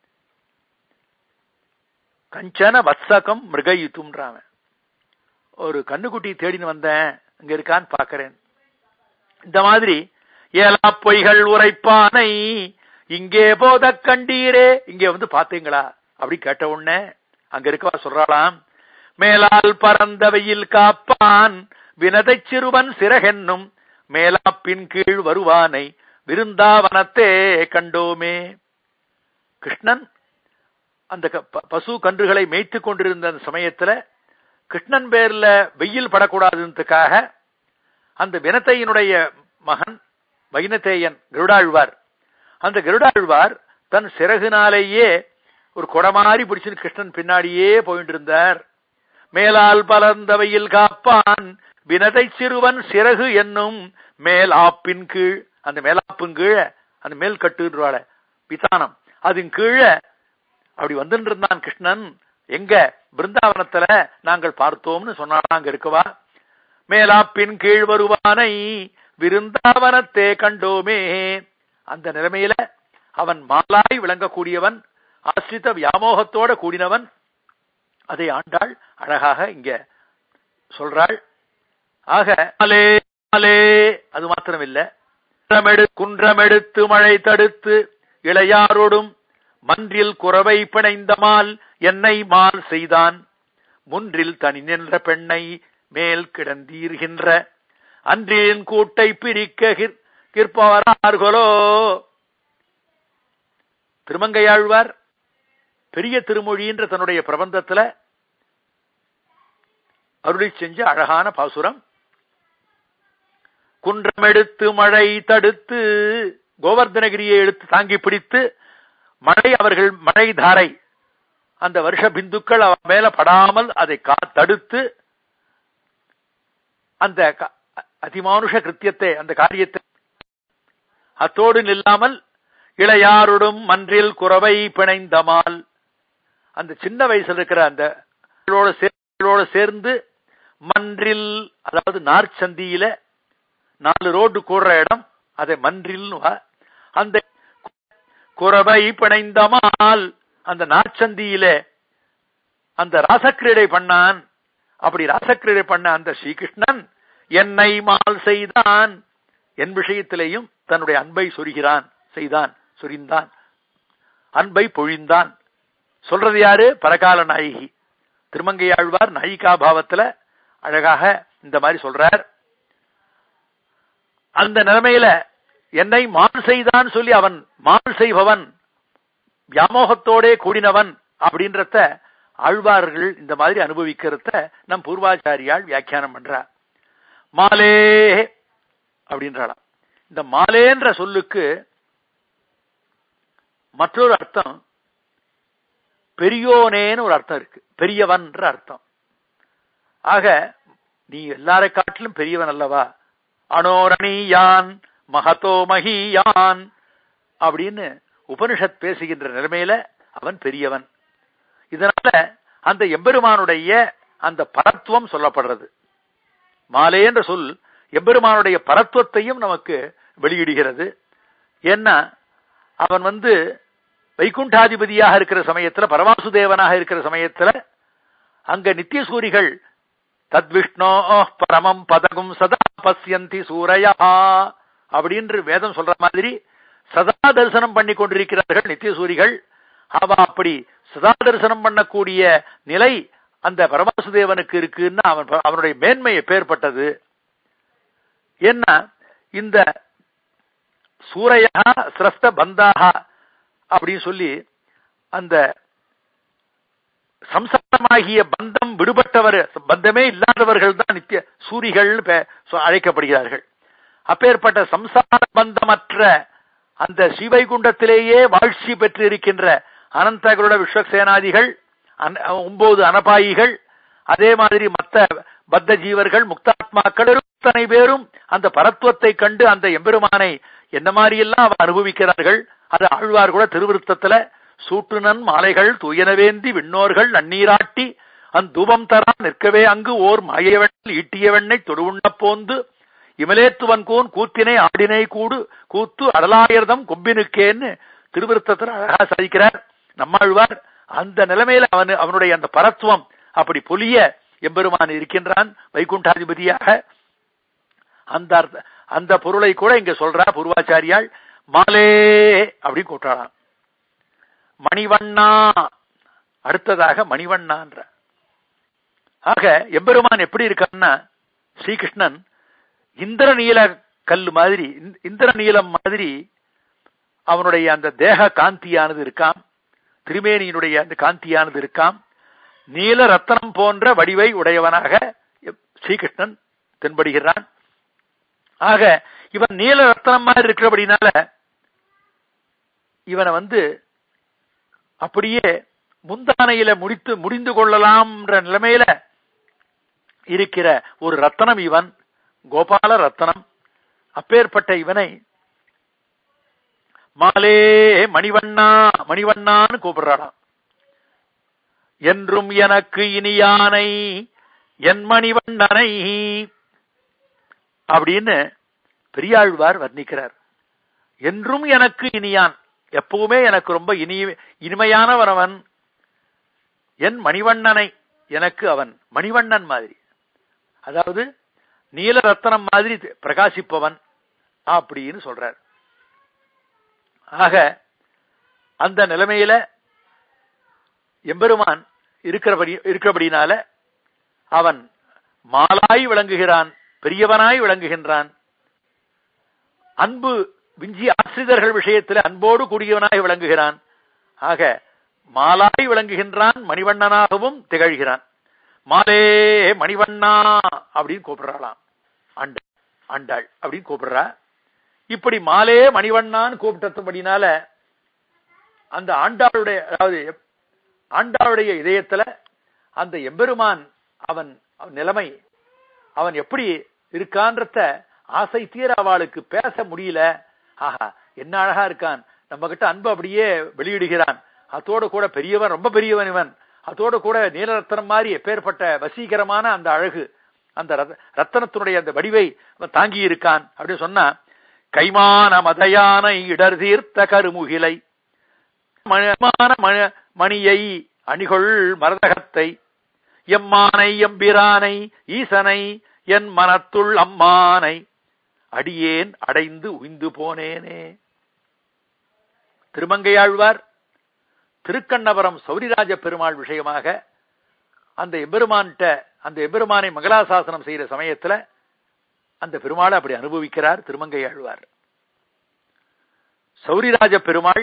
கஞ்சன வத்சகம் மிருகயுத்தும்ன்றான் அவன். ஒரு கண்ணுக்குட்டி தேடின்னு வந்தேன் இங்க இருக்கான்னு பாக்குறேன் இந்த மாதிரி ஏலா பொய்கள் உரைப்பானை இங்கே போத கண்டீரே இங்கே வந்து பாத்தீங்களா அப்படி கேட்ட உடனே அங்க இருக்கவா சொல்றாளாம் மேலால் பறந்த வெயில் காப்பான் வினதை சிறுவன் சிறகென்னும் மேலாப்பின் கீழ் வருவானை விருந்தாவனத்தே கண்டோமே கிருஷ்ணன் அந்த க- ப- பசு கன்றுகளை மேய்த்து கொண்டிருந்த அந்த சமயத்துல கிருஷ்ணன் பேர்ல வெயில் படக்கூடாதுன்றதுக்காக அந்த வினத்தையினுடைய மகன் வைனத்தேயன் கருடாழ்வார் அந்த கருடாழ்வார் தன் சிறகுனாலேயே ஒரு குடமாறி பிடிச்சு கிருஷ்ணன் பின்னாடியே போயிட்டு இருந்தார் மேலால் பலர்ந்தவையில் காப்பான் வினதை சிறுவன் சிறகு என்னும் மேல் ஆப்பின் கீழ் அந்த மேலாப்பின் கீழே அந்த மேல் கட்டுவாள விதானம் அதன் கீழே அப்படி வந்துட்டு இருந்தான் கிருஷ்ணன் எங்க பிருந்தாவனத்துல நாங்கள் பார்த்தோம்னு சொன்னாலாம் அங்க இருக்கவா மேலாப்பின் கீழ் வருவானை விருந்தாவனத்தே கண்டோமே அந்த நிலைமையில அவன் மாலாய் விளங்கக்கூடியவன் ஆசிரித வியாமோகத்தோட கூடினவன் அதை ஆண்டாள் அழகாக இங்க சொல்றாள் ஆக மாலே மாலே அது மாத்திரமில்ல குன்றமெடு குன்றமெடுத்து மழை தடுத்து இளையாரோடும் மன்றில் குறவை பிணைந்தமால் என்னை மால் செய்தான் முன்றில் தனி நின்ற பெண்ணை மேல் கிடந்தீர்கின்ற அன்றின் கூட்டை பிரிக்க கிற்- கிற்பவரார்களோ திருமங்கையாழ்வார் பெரிய திருமொழின்ற தன்னுடைய பிரபந்தத்துல அருளி செஞ்ச அழகான பாசுரம் குன்றமெடுத்து மழை தடுத்து கோவர்தனகிரியை எடுத்து தாங்கி பிடித்து மழை அவர்கள் மழை தாரை அந்த வருஷ பிந்துக்கள் அவன் மேல படாமல் அதை கா- தடுத்து அந்த க- அதிமானுஷ கிருத்தியத்தை அந்த காரியத்தை அத்தோடு நில்லாமல் இளையாருடும் மன்றில் குறவை பிணைந்தமால் அந்த சின்ன வயசுல இருக்கிற அந்த பிள்ளைகளோட சே- பிள்ளைகளோட சேர்ந்து மன்றில் அதாவது நார்ச்சந்தியில நாலு ரோடு கூடுற இடம் அதை மன்றில் அந்த குறவை பிணைந்தமால் அந்த நாற்சந்தியிலே அந்த ராசக்கிரீடை பண்ணான் அப்படி ராசக்கிரீடை பண்ண அந்த ஸ்ரீகிருஷ்ணன் என்னை மால் செய்தான் என் விஷயத்திலேயும் தன்னுடைய அன்பை சொரிகிறான் செய்தான் சொரிந்தான் அன்பை பொழிந்தான் சொல்றது யாரு பரகால நாயகி திருமங்கையாழ்வார் நாயிகா பாவத்துல அழகாக இந்த மாதிரி சொல்றார் அந்த நிலைமையில என்னை மால் செய்தான் சொல்லி அவன் மால் செய்பவன் வியாமோகத்தோடே கூடினவன் அப்படின்றத ஆழ்வார்கள் இந்த மாதிரி அனுபவிக்கிறத நம் பூர்வாச்சாரியால் வியாக்கியானம் பண்றார் மாலே அப்படின்றாளாம் இந்த மாலேன்ற சொல்லுக்கு மற்றொரு அர்த்தம் பெரியோனேன்னு ஒரு அர்த்தம் இருக்கு பெரியவன்ற அர்த்தம் ஆக நீ எல்லாரை காட்டிலும் பெரியவன் அல்லவா அனோரணியான் மகதோ மகியான் அப்படின்னு உபனிஷத் பேசுகின்ற நிலைமையில அவன் பெரியவன் இதனால அந்த எம்பெருமானுடைய அந்த பரத்துவம் சொல்லப்படுறது மாலே என்ற சொல் எம்பெருமானுடைய பரத்துவத்தையும் நமக்கு வெளியிடுகிறது ஏன்னா அவன் வந்து வைகுண்டாதிபதியாக இருக்கிற சமயத்துல பரமாசுதேவனாக இருக்கிற சமயத்துல அங்க நித்தியசூரிகள் தத்விஷ்ணோ பரமம் பதகும் சதா பசியந்தி சூரையா அப்படின்னு வேதம் சொல்ற மாதிரி சதா தரிசனம் பண்ணி கொண்டிருக்கிறார்கள் நித்தியசூரிகள் அவ அப்படி சதா தரிசனம் பண்ணக்கூடிய நிலை அந்த பரமாசுதேவனுக்கு இருக்குன்னு அவன் அவனுடைய மேன்மை எப்பேற்பட்டது என்ன இந்த சூரையா சிரஸ்த பந்தாக அப்படின்னு சொல்லி அந்த சம்சாரமாகிய பந்தம் விடுபட்டவர் பந்தமே இல்லாதவர்கள் தான் நித்திய சூரிகள்னு பே- சொ- அழைக்கப்படுகிறார்கள் அப்பேற்பட்ட சம்சார பந்தமற்ற அந்த ஸ்ரீவைகுண்டத்திலேயே வாழ்ச்சி பெற்று இருக்கின்ற அனந்தகுருட விஸ்வசேனாதிகள் அன- ஒன்பது அனபாயிகள் அதே மாதிரி மற்ற பத்த ஜீவர்கள் முக்தாத்மாக்கள் அத்தனை பேரும் அந்த பரத்துவத்தை கண்டு அந்த எம்பெருமானை என்ன மாதிரியெல்லாம் அவர் அனுபவிக்கிறார்கள் அது ஆழ்வார் கூட திருவிருத்தத்துல சூட்டுனன் மாலைகள் துயனவேந்தி விண்ணோர்கள் நன்னீராட்டி அந்தூபம் தரா நிற்கவே அங்கு ஓர் மாயவெண்ணல் ஈட்டியவெண்ணை தொடுவுண்ண போந்து இமலேத்துவன் கூன் கூத்தினை ஆடினை கூடு கூத்து அடலாயிரதம் கொம்பினுக்கேன்னு திருவிருத்தத்தில் அழகா சாதிக்கிறார் நம்மாழ்வார் அந்த நிலைமையில அவன் அவனுடைய அந்த பரத்துவம் அப்படி பொலிய எம்பெருமான் இருக்கின்றான் வைகுண்டாதிபதியாக அந்த அர்த்த- அந்த பொருளை கூட இங்க சொல்றா பூர்வாச்சாரியால் மாலே அப்படின்னு கூட்டாளாம் மணிவண்ணா அடுத்ததாக மணிவண்ணான்ற ஆக எம்பெருமான் எப்படி இருக்கான்னா ஸ்ரீகிருஷ்ணன் இந்திரநீல கல் மாதிரி இந்த- இந்திரநீலம் மாதிரி அவனுடைய அந்த தேக காந்தியானது இருக்காம் திருமேனியினுடைய அந்த காந்தியானது இருக்காம் நீல ரத்தனம் போன்ற வடிவை உடையவனாக ஸ்ரீகிருஷ்ணன் தென்படுகிறான் ஆக இவன் நீல ரத்தனம் மாதிரி இருக்கிறபடினால இவனை வந்து அப்படியே முந்தானையில முடித்து முடிந்து கொள்ளலாம்ன்ற நிலைமையில இருக்கிற ஒரு ரத்தனம் இவன் கோபால ரத்தனம் அப்பேற்பட்ட இவனை மாலே மணிவண்ணா மணிவண்ணான்னு கூப்பிடுறாளாம் என்றும் எனக்கு இனியானை என் மணிவண்ணனை அப்படின்னு பெரியாழ்வார் வர்ணிக்கிறார் என்றும் எனக்கு இனியான் எப்பவுமே எனக்கு ரொம்ப இனி இனிமையானவன் என் மணிவண்ணனை எனக்கு அவன் மணிவண்ணன் மாதிரி அதாவது நீல ரத்தனம் மாதிரி பிரகாசிப்பவன் அப்படின்னு சொல்றார் ஆக அந்த நிலைமையில எம்பெருமான் இருக்கிறபடி இருக்கிறபடினால அவன் மாலாய் விளங்குகிறான் பெரியவனாய் விளங்குகின்றான் அன்பு விஞ்சி ஆசிரியர்கள் விஷயத்தில் அன்போடு கூடியவனாய் விளங்குகிறான் ஆக மாலாய் விளங்குகின்றான் மணிவண்ணனாகவும் திகழ்கிறான் மாலே மணிவண்ணா அப்படின்னு கூப்பிடுறாளாம் அண்டாள் அண்டாள் அப்படின்னு கூப்பிடுறா இப்படி மாலே மணிவண்ணான்னு கூப்பிட்டபடினால அந்த ஆண்டாளுடைய அதாவது ஆண்டாளுடைய இதயத்துல அந்த எம்பெருமான் அவன் நிலைமை அவன் எப்படி இருக்கான்றத ஆசை தீர அவளுக்கு பேச முடியல ஆஹா என்ன அழகா இருக்கான் நம்ம கிட்ட அன்பு அப்படியே வெளியிடுகிறான் அதோட கூட பெரியவன் ரொம்ப பெரியவன் இவன் அதோட கூட நீலரத்தனம் மாதிரி எப்பேற்பட்ட வசீகரமான அந்த அழகு அந்த ரத்தனத்தினுடைய அந்த வடிவை அவன் தாங்கி இருக்கான் அப்படின்னு சொன்னா கைமான மதையான இடர் தீர்த்த கருமுகிலை மணியை அணிகொள் மரதகத்தை எம்மானை எம்பிரானை ஈசனை என் மனத்துள் அம்மானை அடியேன் அடைந்து உய்ந்து போனேனே திருமங்கையாழ்வார் திருக்கண்ணபுரம் சௌரிராஜ பெருமாள் விஷயமாக அந்த எம்பெருமான்கிட்ட அந்த எம்பெருமானை மங்களாசாசனம் செய்யற சமயத்துல அந்த பெருமாளை அப்படி அனுபவிக்கிறார் திருமங்கையாழ்வார் சௌரிராஜ பெருமாள்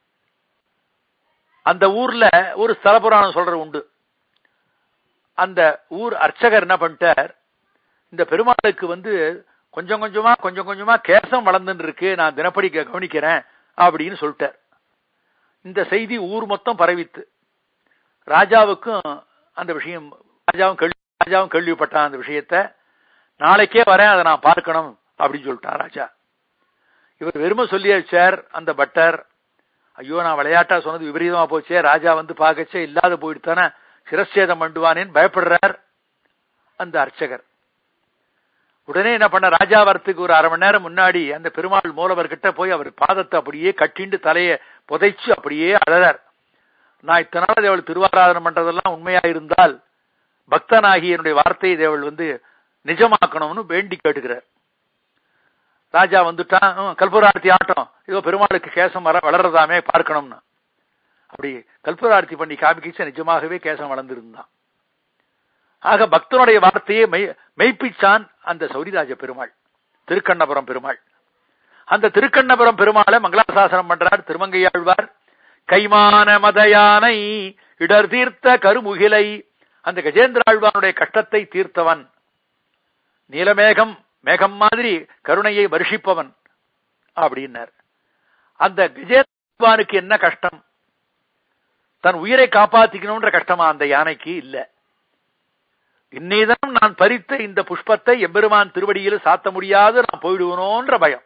அந்த ஊர்ல ஒரு ஸ்தல புராணம் சொல்ற உண்டு அந்த ஊர் அர்ச்சகர் என்ன பண்ணிட்டார் இந்த பெருமாளுக்கு வந்து கொஞ்சம் கொஞ்சமா கொஞ்சம் கொஞ்சமா கேசம் வளர்ந்துன்னு இருக்கு நான் தினப்படி கவனிக்கிறேன் அப்படின்னு சொல்லிட்டார் இந்த செய்தி ஊர் மொத்தம் பரவித்து ராஜாவுக்கும் அந்த விஷயம் ராஜாவும் கேள்வி ராஜாவும் கேள்விப்பட்டான் அந்த விஷயத்த நாளைக்கே வரேன் அதை நான் பார்க்கணும் அப்படின்னு சொல்லிட்டான் ராஜா இவர் வெறுமை சொல்லியாச்சார் அந்த பட்டர் ஐயோ நான் விளையாட்டா சொன்னது விபரீதமா போச்சே ராஜா வந்து பார்க்கச்சே இல்லாத போயிடுத்தானே சிரச்சேதம் பண்ணுவானேன்னு பயப்படுறார் அந்த அர்ச்சகர் உடனே என்ன பண்ண ராஜா வரத்துக்கு ஒரு அரை மணி நேரம் முன்னாடி அந்த பெருமாள் மூலவர் கிட்ட போய் அவர் பாதத்தை அப்படியே கட்டிண்டு தலையை புதைச்சு அப்படியே அழறார் நான் இத்தனை நாள் தேவள் திருவாராதனம் பண்றதெல்லாம் உண்மையா இருந்தால் பக்தனாகி என்னுடைய வார்த்தையை தேவள் வந்து நிஜமாக்கணும்னு வேண்டி கேட்டுக்கிறார் ராஜா வந்துட்டான் கல்பூரார்த்தி ஆட்டம் இதோ பெருமாளுக்கு கேசம் வர வளர்றதாமே பார்க்கணும்னு அப்படி கல்பூரார்த்தி பண்ணி காமிக்கிச்சு நிஜமாகவே கேசம் வளர்ந்திருந்தான் ஆக பக்தனுடைய வார்த்தையை மெய் மெய்ப்பிச்சான் அந்த சௌரிராஜ பெருமாள் திருக்கண்ணபுரம் பெருமாள் அந்த திருக்கண்ணபுரம் பெருமாளை மங்களாசாசனம் பண்றார் திருமங்கையாழ்வார் கைமான மதயானை இடர் தீர்த்த கருமுகிலை அந்த கஜேந்திர ஆழ்வானுடைய கஷ்டத்தை தீர்த்தவன் நீலமேகம் மேகம் மாதிரி கருணையை வருஷிப்பவன் அப்படின்னார் அந்த கஜேந்திரனுக்கு என்ன கஷ்டம் தன் உயிரை காப்பாத்திக்கணும்ன்ற கஷ்டமா அந்த யானைக்கு இல்ல இன்னைதான் நான் பறித்த இந்த புஷ்பத்தை எம்பெருமான் திருவடியில் சாத்த முடியாது நான் போயிடுவனோன்ற பயம்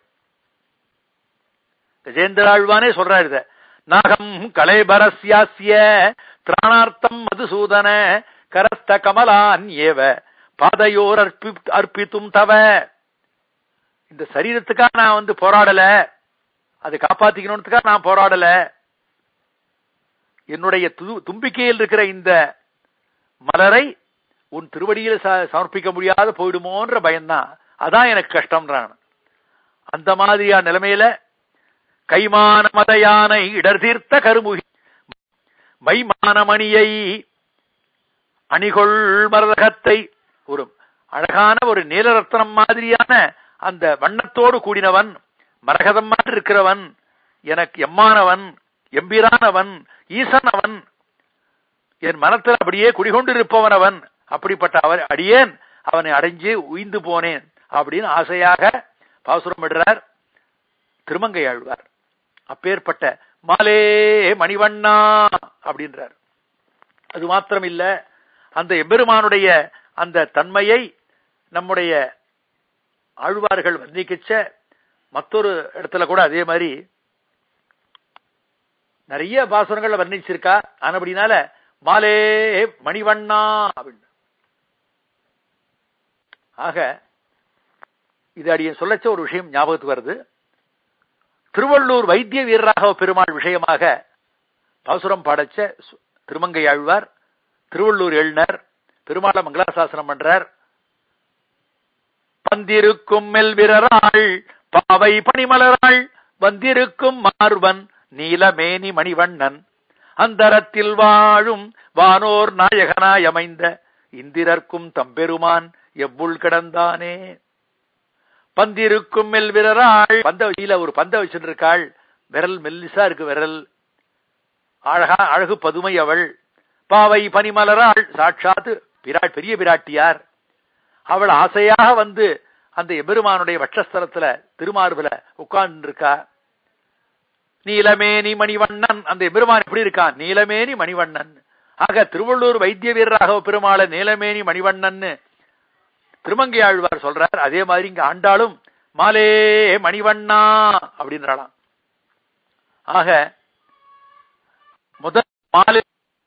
கஜேந்திர ஆழ்வானே சொல்றாரு இத நாகம் கலைபரஸ்யாசிய திராணார்த்தம் மதுசூதன கரஸ்த கமலான் ஏவ பாதையோர் அற்பி அர்ப்பித்தும் தவ இந்த சரீரத்துக்காக நான் வந்து போராடல அதை காப்பாத்திக்கணுன்றதுக்காக நான் போராடல என்னுடைய தும்பிக்கையில் இருக்கிற இந்த மலரை உன் திருவடியில் சமர்ப்பிக்க முடியாத போயிடுமோன்ற பயம்தான் அதான் எனக்கு கஷ்டம்ன்றான் அந்த மாதிரியா நிலைமையில கைமான மதையானை இடர் தீர்த்த கருமுகி மைமானமணியை அணிகொள் மரதகத்தை ஒரு அழகான ஒரு நீலரத்னம் மாதிரியான அந்த வண்ணத்தோடு கூடினவன் மரகதம் மாதிரி இருக்கிறவன் எனக்கு எம்மானவன் எம்பிரானவன் ஈசனவன் என் மனத்தில் அப்படியே குடிகொண்டிருப்பவன் அவன் அப்படிப்பட்ட அவர் அடியேன் அவனை அடைஞ்சு உயிந்து போனேன் அப்படின்னு ஆசையாக பாசுரம் விடுறார் திருமங்கை ஆழ்வார் அப்பேற்பட்ட மாலே மணிவண்ணா அப்படின்றார் அது மாத்திரம் இல்ல அந்த எம்பெருமானுடைய அந்த தன்மையை நம்முடைய ஆழ்வார்கள் வர்ணிக்கச்ச மற்றொரு இடத்துல கூட அதே மாதிரி நிறைய பாசுரங்கள்ல வர்ணிச்சிருக்கா ஆனபடினால மாலே மணிவண்ணா அப்படின்னு ஆக இது அடியன் சொல்லச்ச ஒரு விஷயம் ஞாபகத்துக்கு வருது திருவள்ளூர் வைத்திய வீரராக பெருமாள் விஷயமாக பாசுரம் பாடச்ச திருமங்கை ஆழ்வார் திருவள்ளூர் எழுனர் பெருமாளை மங்களாசாசனம் பண்றார் வந்திருக்கும் மெல்விரராள் பாவை பனிமலராள் வந்திருக்கும் மார்வன் நீலமேனி மணிவண்ணன் அந்தரத்தில் வாழும் வானோர் நாயகனாய் அமைந்த இந்திரர்க்கும் தம்பெருமான் எவ்வுள் கிடந்தானே பந்திருக்கும் மெல் விரராள் பந்த வழியில ஒரு பந்த வச்சுட்டு இருக்காள் விரல் மெல்லிசா இருக்கு விரல் அழகா அழகு பதுமை அவள் பாவை பனிமலராள் சாட்சாத்து பிராட் பெரிய பிராட்டியார் அவள் ஆசையாக வந்து அந்த எபெருமானுடைய வட்சஸ்தலத்துல திருமார்புல உட்கார்ந்து இருக்கா நீலமேனி மணிவண்ணன் அந்த எபெருமான் எப்படி இருக்கான் நீலமேனி மணிவண்ணன் ஆக திருவள்ளூர் வைத்திய வீரராக பெருமாள நீலமேனி மணிவண்ணன்னு திருமங்கை ஆழ்வார் சொல்றார் அதே மாதிரி இங்க ஆண்டாளும் மாலே மணிவண்ணா அப்படின்றாளாம் ஆக முதல் மாலை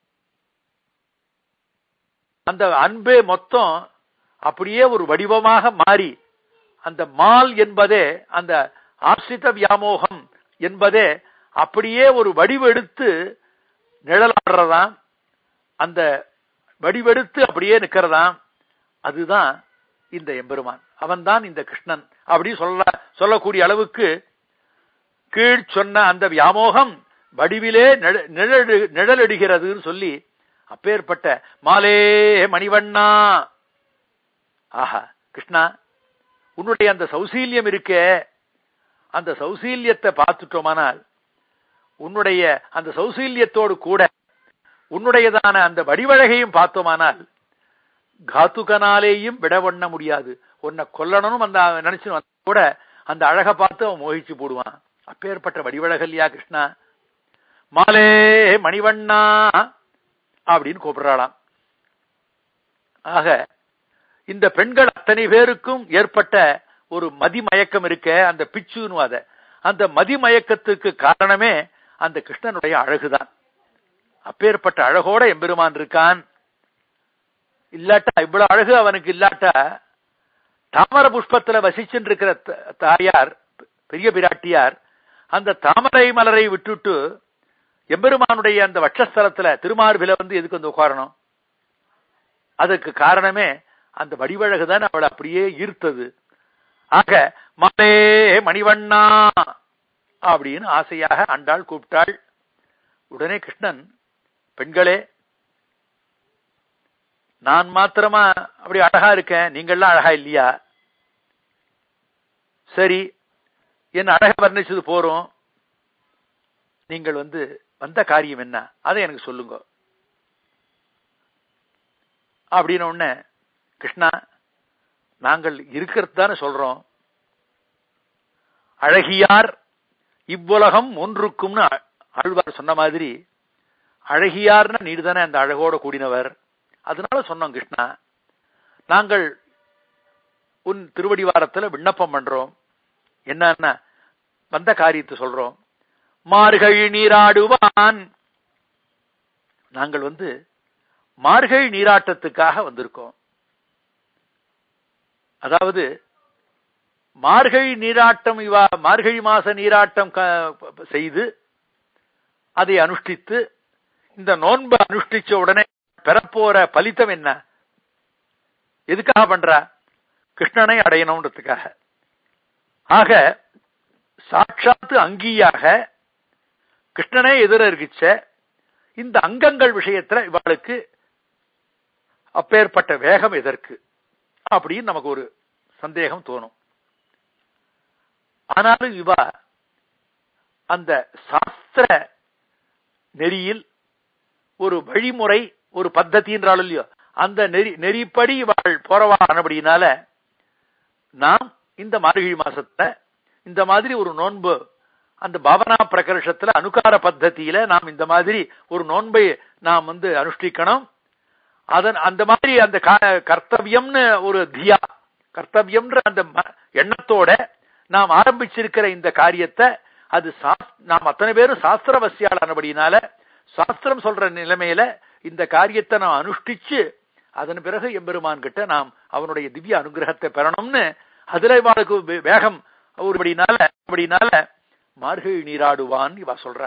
அந்த அன்பே மொத்தம் அப்படியே ஒரு வடிவமாக மாறி அந்த மால் என்பதே அந்த ஆசிரித வியாமோகம் என்பதே அப்படியே ஒரு வடிவெடுத்து நிழலாடுறதாம் அந்த வடிவெடுத்து அப்படியே நிக்கிறதாம் அதுதான் இந்த எம்பெருமான் அவன்தான் இந்த கிருஷ்ணன் அப்படி சொல்ல சொல்லக்கூடிய அளவுக்கு கீழ் சொன்ன அந்த வியாமோகம் வடிவிலே நிழ- நிழலு நிழலிடுகிறதுன்னு சொல்லி அப்பேற்பட்ட மாலே மணிவண்ணா ஆஹா கிருஷ்ணா உன்னுடைய அந்த சௌசீல்யம் இருக்கே அந்த சௌசீல்யத்தை பார்த்துட்டோமானால் உன்னுடைய அந்த சௌசீல்யத்தோடு கூட உன்னுடையதான அந்த வடிவழகையும் பார்த்தோமானால் காத்துகனாலேயும் விட பண்ண முடியாது உன்னை கொல்லணும் அந்த அவன் நினைச்சு வந்தா கூட அந்த அழகை பார்த்து அவன் மோகிச்சு போடுவான் அப்பேற்பட்ட வடிவழகல்யா கிருஷ்ணா மாலே மணிவண்ணா அப்படின்னு கூப்பிடுறாளாம் ஆக இந்த பெண்கள் அத்தனை பேருக்கும் ஏற்பட்ட ஒரு மதிமயக்கம் இருக்க அந்த பிச்சுன்னு அத அந்த மதிமயக்கத்துக்கு காரணமே அந்த கிருஷ்ணனுடைய அழகுதான் அப்பேற்பட்ட அழகோட எம்பெருமான் இருக்கான் இல்லாட்டா இவ்வளவு அழகு அவனுக்கு இல்லாட்டா தாமர புஷ்பத்துல வசிச்சுட்டு இருக்கிற த- தாயார் பெரிய பிராட்டியார் அந்த தாமரை மலரை விட்டுட்டு எம்பெருமானுடைய அந்த வட்சஸ்தலத்துல திருமார்பில வந்து எதுக்கு வந்து உட்காரணும் அதுக்கு காரணமே அந்த வடிவழகுதான் அவளை அப்படியே ஈர்த்தது ஆக மலே மணிவண்ணா அப்படின்னு ஆசையாக ஆண்டாள் கூப்பிட்டாள் உடனே கிருஷ்ணன் பெண்களே நான் மாத்திரமா அப்படி அழகா இருக்கேன் நீங்கள்லாம் அழகா இல்லையா சரி என் அழக வர்ணிச்சது போறோம் நீங்கள் வந்து வந்த காரியம் என்ன அதை எனக்கு சொல்லுங்க அப்படின்னு உடனே கிருஷ்ணா நாங்கள் இருக்கிறது தானே சொல்றோம் அழகியார் இவ்வுலகம் ஒன்றுக்கும்னு ஆ- ஆழ்வார் சொன்ன மாதிரி அழகியார்னா நீர் தானே அந்த அழகோட கூடினவர் அதனால சொன்னோம் கிருஷ்ணா நாங்கள் உன் திருவடிவாரத்துல விண்ணப்பம் பண்றோம் என்னன்னா வந்த காரியத்தை சொல்றோம் மார்கழி நீராடுவான் நாங்கள் வந்து மார்கழி நீராட்டத்துக்காக வந்திருக்கோம் அதாவது மார்கழி நீராட்டம் இவா மார்கழி மாச நீராட்டம் க- செய்து அதை அனுஷ்டித்து இந்த நோன்பு அனுஷ்டிச்ச உடனே பெறப்போற பலித்தம் என்ன எதுக்காக பண்றா கிருஷ்ணனை அடையணும்ன்றதுக்காக ஆக சாட்சாத்து அங்கியாக கிருஷ்ணனே எதிர இருக்குச்ச இந்த அங்கங்கள் விஷயத்துல இவளுக்கு அப்பேற்பட்ட வேகம் எதற்கு அப்படின்னு நமக்கு ஒரு சந்தேகம் தோணும் ஆனாலும் இவ அந்த சாஸ்திர நெறியில் ஒரு வழிமுறை ஒரு பத்ததின்றாலும் இல்லையோ அந்த நெறி நெறிப்படி இவள் போறவா ஆனபடியினால நாம் இந்த மார்கழி மாசத்துல இந்த மாதிரி ஒரு நோன்பு அந்த பாவனா பிரகர்ஷத்துல அனுகார பத்ததியில நாம் இந்த மாதிரி ஒரு நோன்பை நாம் வந்து அனுஷ்டிக்கணும் அதன் அந்த மாதிரி அந்த கா- கர்த்தவியம்னு ஒரு தியா கர்த்தவியம்ன்ற அந்த ம- எண்ணத்தோட நாம் ஆரம்பிச்சிருக்கிற இந்த காரியத்தை அது சாஸ்- நாம் அத்தனை பேரும் சாஸ்திரவசியாளானபடினால சாஸ்திரம் சொல்ற நிலைமையில இந்த காரியத்தை நாம் அனுஷ்டிச்சு அதன் பிறகு எம்பெருமான் கிட்ட நாம் அவனுடைய திவ்ய அனுகிரகத்தை பெறணும்னு அதுல இவாளுக்கு வே- வேகம் ஒருபடினால அப்படினால மார்கழி நீராடுவான் இவ சொல்ற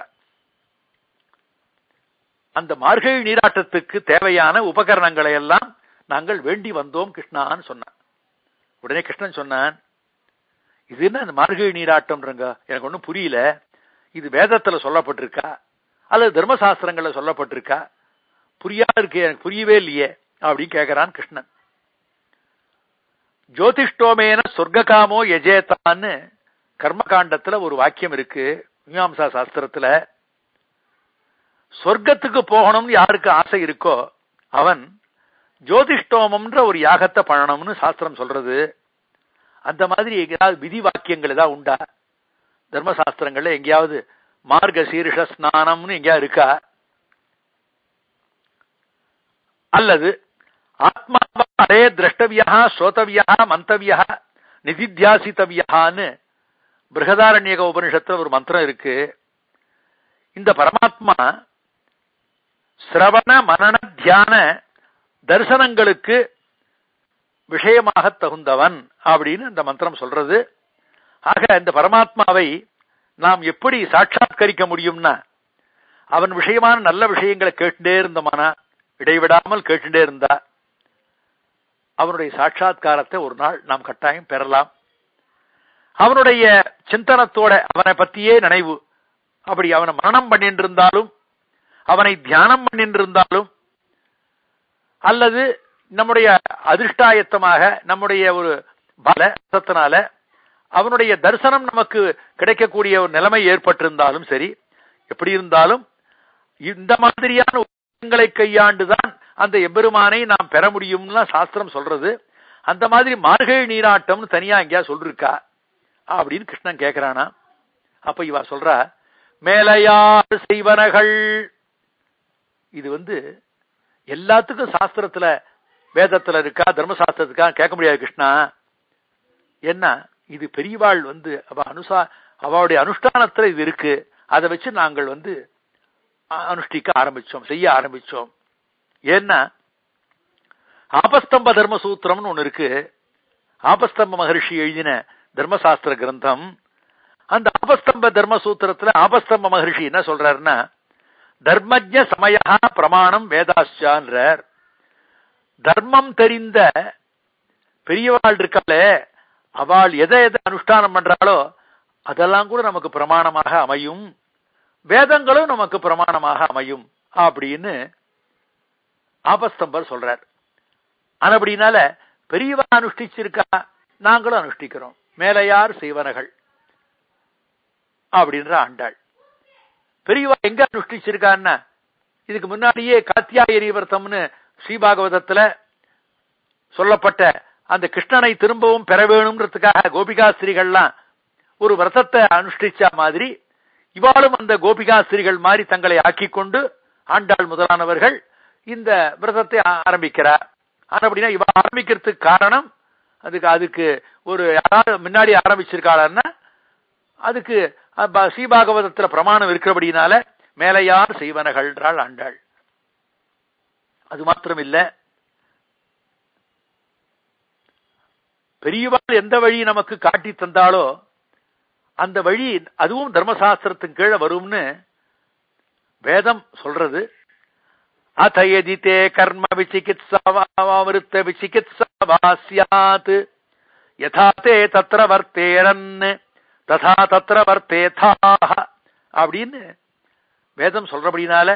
அந்த மார்கழி நீராட்டத்துக்கு தேவையான உபகரணங்களை எல்லாம் நாங்கள் வேண்டி வந்தோம் கிருஷ்ணான்னு சொன்னான் உடனே கிருஷ்ணன் சொன்னான் இது என்ன அந்த மார்கழி நீராட்டம்ன்றங்க எனக்கு ஒன்றும் புரியல இது வேதத்துல சொல்லப்பட்டிருக்கா அல்லது தர்மசாஸ்திரங்கள்ல சொல்லப்பட்டிருக்கா புரியாது இருக்கு எனக்கு புரியவே இல்லையே அப்படின்னு கேட்கிறான் கிருஷ்ணன் ஜோதிஷ்டோமேன சொர்க்ககாமோ எஜேதான்னு கர்மகாண்டத்துல ஒரு வாக்கியம் இருக்கு மீமாம்சா சாஸ்திரத்துல சொர்க்கத்துக்கு போகணும்னு யாருக்கு ஆசை இருக்கோ அவன் ஜோதிஷ்டோமம்ன்ற ஒரு யாகத்தை பண்ணணும்னு சாஸ்திரம் சொல்றது அந்த மாதிரி எங்கேயாவது விதி வாக்கியங்கள் ஏதாவது உண்டா தர்மசாஸ்திரங்கள்ல எங்கேயாவது மார்க சீரிஷ ஸ்நானம்னு எங்கேயா இருக்கா அல்லது ஆத்மா அரே திரஷ்டவியா ஸ்ரோதவியா மந்தவியா நிதித்தியாசித்தவியான்னு பிருகதாரண்யக உபனிஷத்துல ஒரு மந்திரம் இருக்கு இந்த பரமாத்மா சிரவண மனன தியான தரிசனங்களுக்கு விஷயமாக தகுந்தவன் அப்படின்னு இந்த மந்திரம் சொல்றது ஆக இந்த பரமாத்மாவை நாம் எப்படி சாட்சாத்கரிக்க முடியும்னா அவன் விஷயமான நல்ல விஷயங்களை கேட்டுட்டே இருந்தோமானா இடைவிடாமல் கேட்டுட்டே இருந்தா அவனுடைய சாட்சாத்காரத்தை ஒரு நாள் நாம் கட்டாயம் பெறலாம் அவனுடைய சிந்தனத்தோட அவனை பத்தியே நினைவு அப்படி அவனை மரணம் பண்ணிட்டு இருந்தாலும் அவனை தியானம் பண்ணிட்டு இருந்தாலும் அல்லது நம்முடைய அதிர்ஷ்டாயத்தமாக நம்முடைய ஒரு பலத்தினால அவனுடைய தரிசனம் நமக்கு கிடைக்கக்கூடிய ஒரு நிலைமை ஏற்பட்டிருந்தாலும் சரி எப்படி இருந்தாலும் இந்த மாதிரியான விஷயங்களை கையாண்டுதான் அந்த எம்பெருமானை நாம் பெற முடியும்னு சாஸ்திரம் சொல்றது அந்த மாதிரி மார்கழி நீராட்டம்னு தனியா எங்கேயா சொல்லிருக்கா அப்படின்னு கிருஷ்ணன் கேக்குறானா அப்ப இவா சொல்றா மேலையார் செய்வனகள் இது வந்து எல்லாத்துக்கும் சாஸ்திரத்துல வேதத்துல இருக்கா தர்மசாஸ்திரத்துக்கா கேட்க முடியாது கிருஷ்ணா என்ன இது பெரியவாள் வந்து அவ அனுசா அவளுடைய அனுஷ்டானத்துல இது இருக்கு அதை வச்சு நாங்கள் வந்து அனுஷ்டிக்க ஆரம்பிச்சோம் செய்ய ஆரம்பிச்சோம் ஏன்னா ஆபஸ்தம்ப தர்ம சூத்திரம்னு ஒண்ணு இருக்கு ஆபஸ்தம்ப மகர்ஷி எழுதின தர்மசாஸ்திர கிரந்தம் அந்த ஆபஸ்தம்ப தர்ம சூத்திரத்துல ஆபஸ்தம்ப மகர்ஷி என்ன சொல்றாருன்னா தர்மஜ சமயா பிரமாணம் வேதாச்சான்றார் தர்மம் தெரிந்த பெரியவாள் இருக்காளே அவள் எதை எதை அனுஷ்டானம் பண்றாளோ அதெல்லாம் கூட நமக்கு பிரமாணமாக அமையும் வேதங்களும் நமக்கு பிரமாணமாக அமையும் அப்படின்னு ஆபஸ்தம்பர் சொல்றார் அப்படினால பெரியவா அனுஷ்டிச்சிருக்கா நாங்களும் அனுஷ்டிக்கிறோம் மேலையார் செய்வனகள் அப்படின்ற ஆண்டாள் பெரியவா எங்க அனுஷ்டிச்சிருக்கான்னா இதுக்கு முன்னாடியே காத்தியாயரி விரதம்னு ஸ்ரீபாகவதத்துல சொல்லப்பட்ட அந்த கிருஷ்ணனை திரும்பவும் பெற வேணும்ன்றதுக்காக கோபிகாஸ்திரிகள்லாம் ஒரு விரதத்தை அனுஷ்டிச்ச மாதிரி இவாளும் அந்த கோபிகாஸ்திரிகள் மாதிரி தங்களை ஆக்கிக் கொண்டு ஆண்டாள் முதலானவர்கள் இந்த விரதத்தை ஆரம்பிக்கிறார் அப்படின்னா இவ ஆரம்பிக்கிறதுக்கு காரணம் அதுக்கு அதுக்கு ஒரு யாராவது முன்னாடி ஆரம்பிச்சிருக்காளன்னா அதுக்கு ஸ்ரீபாகவதத்துல பிரமாணம் இருக்கிறபடினால மேலையார் செய்வனகள்ன்றாள் ஆண்டாள் அது மாத்திரம் இல்ல பெரியவாள் எந்த வழி நமக்கு காட்டி தந்தாலோ அந்த வழி அதுவும் தர்மசாஸ்திரத்தின் கீழே வரும்னு வேதம் சொல்றது அத எதி தே கர்ம விசிகித்சாவிருத்த விசிகித்சா சியாத் யதா தே தத்திர வர்த்தேரன் ததா தத்திர வர்த்தேதாக அப்படின்னு வேதம் சொல்றபடினால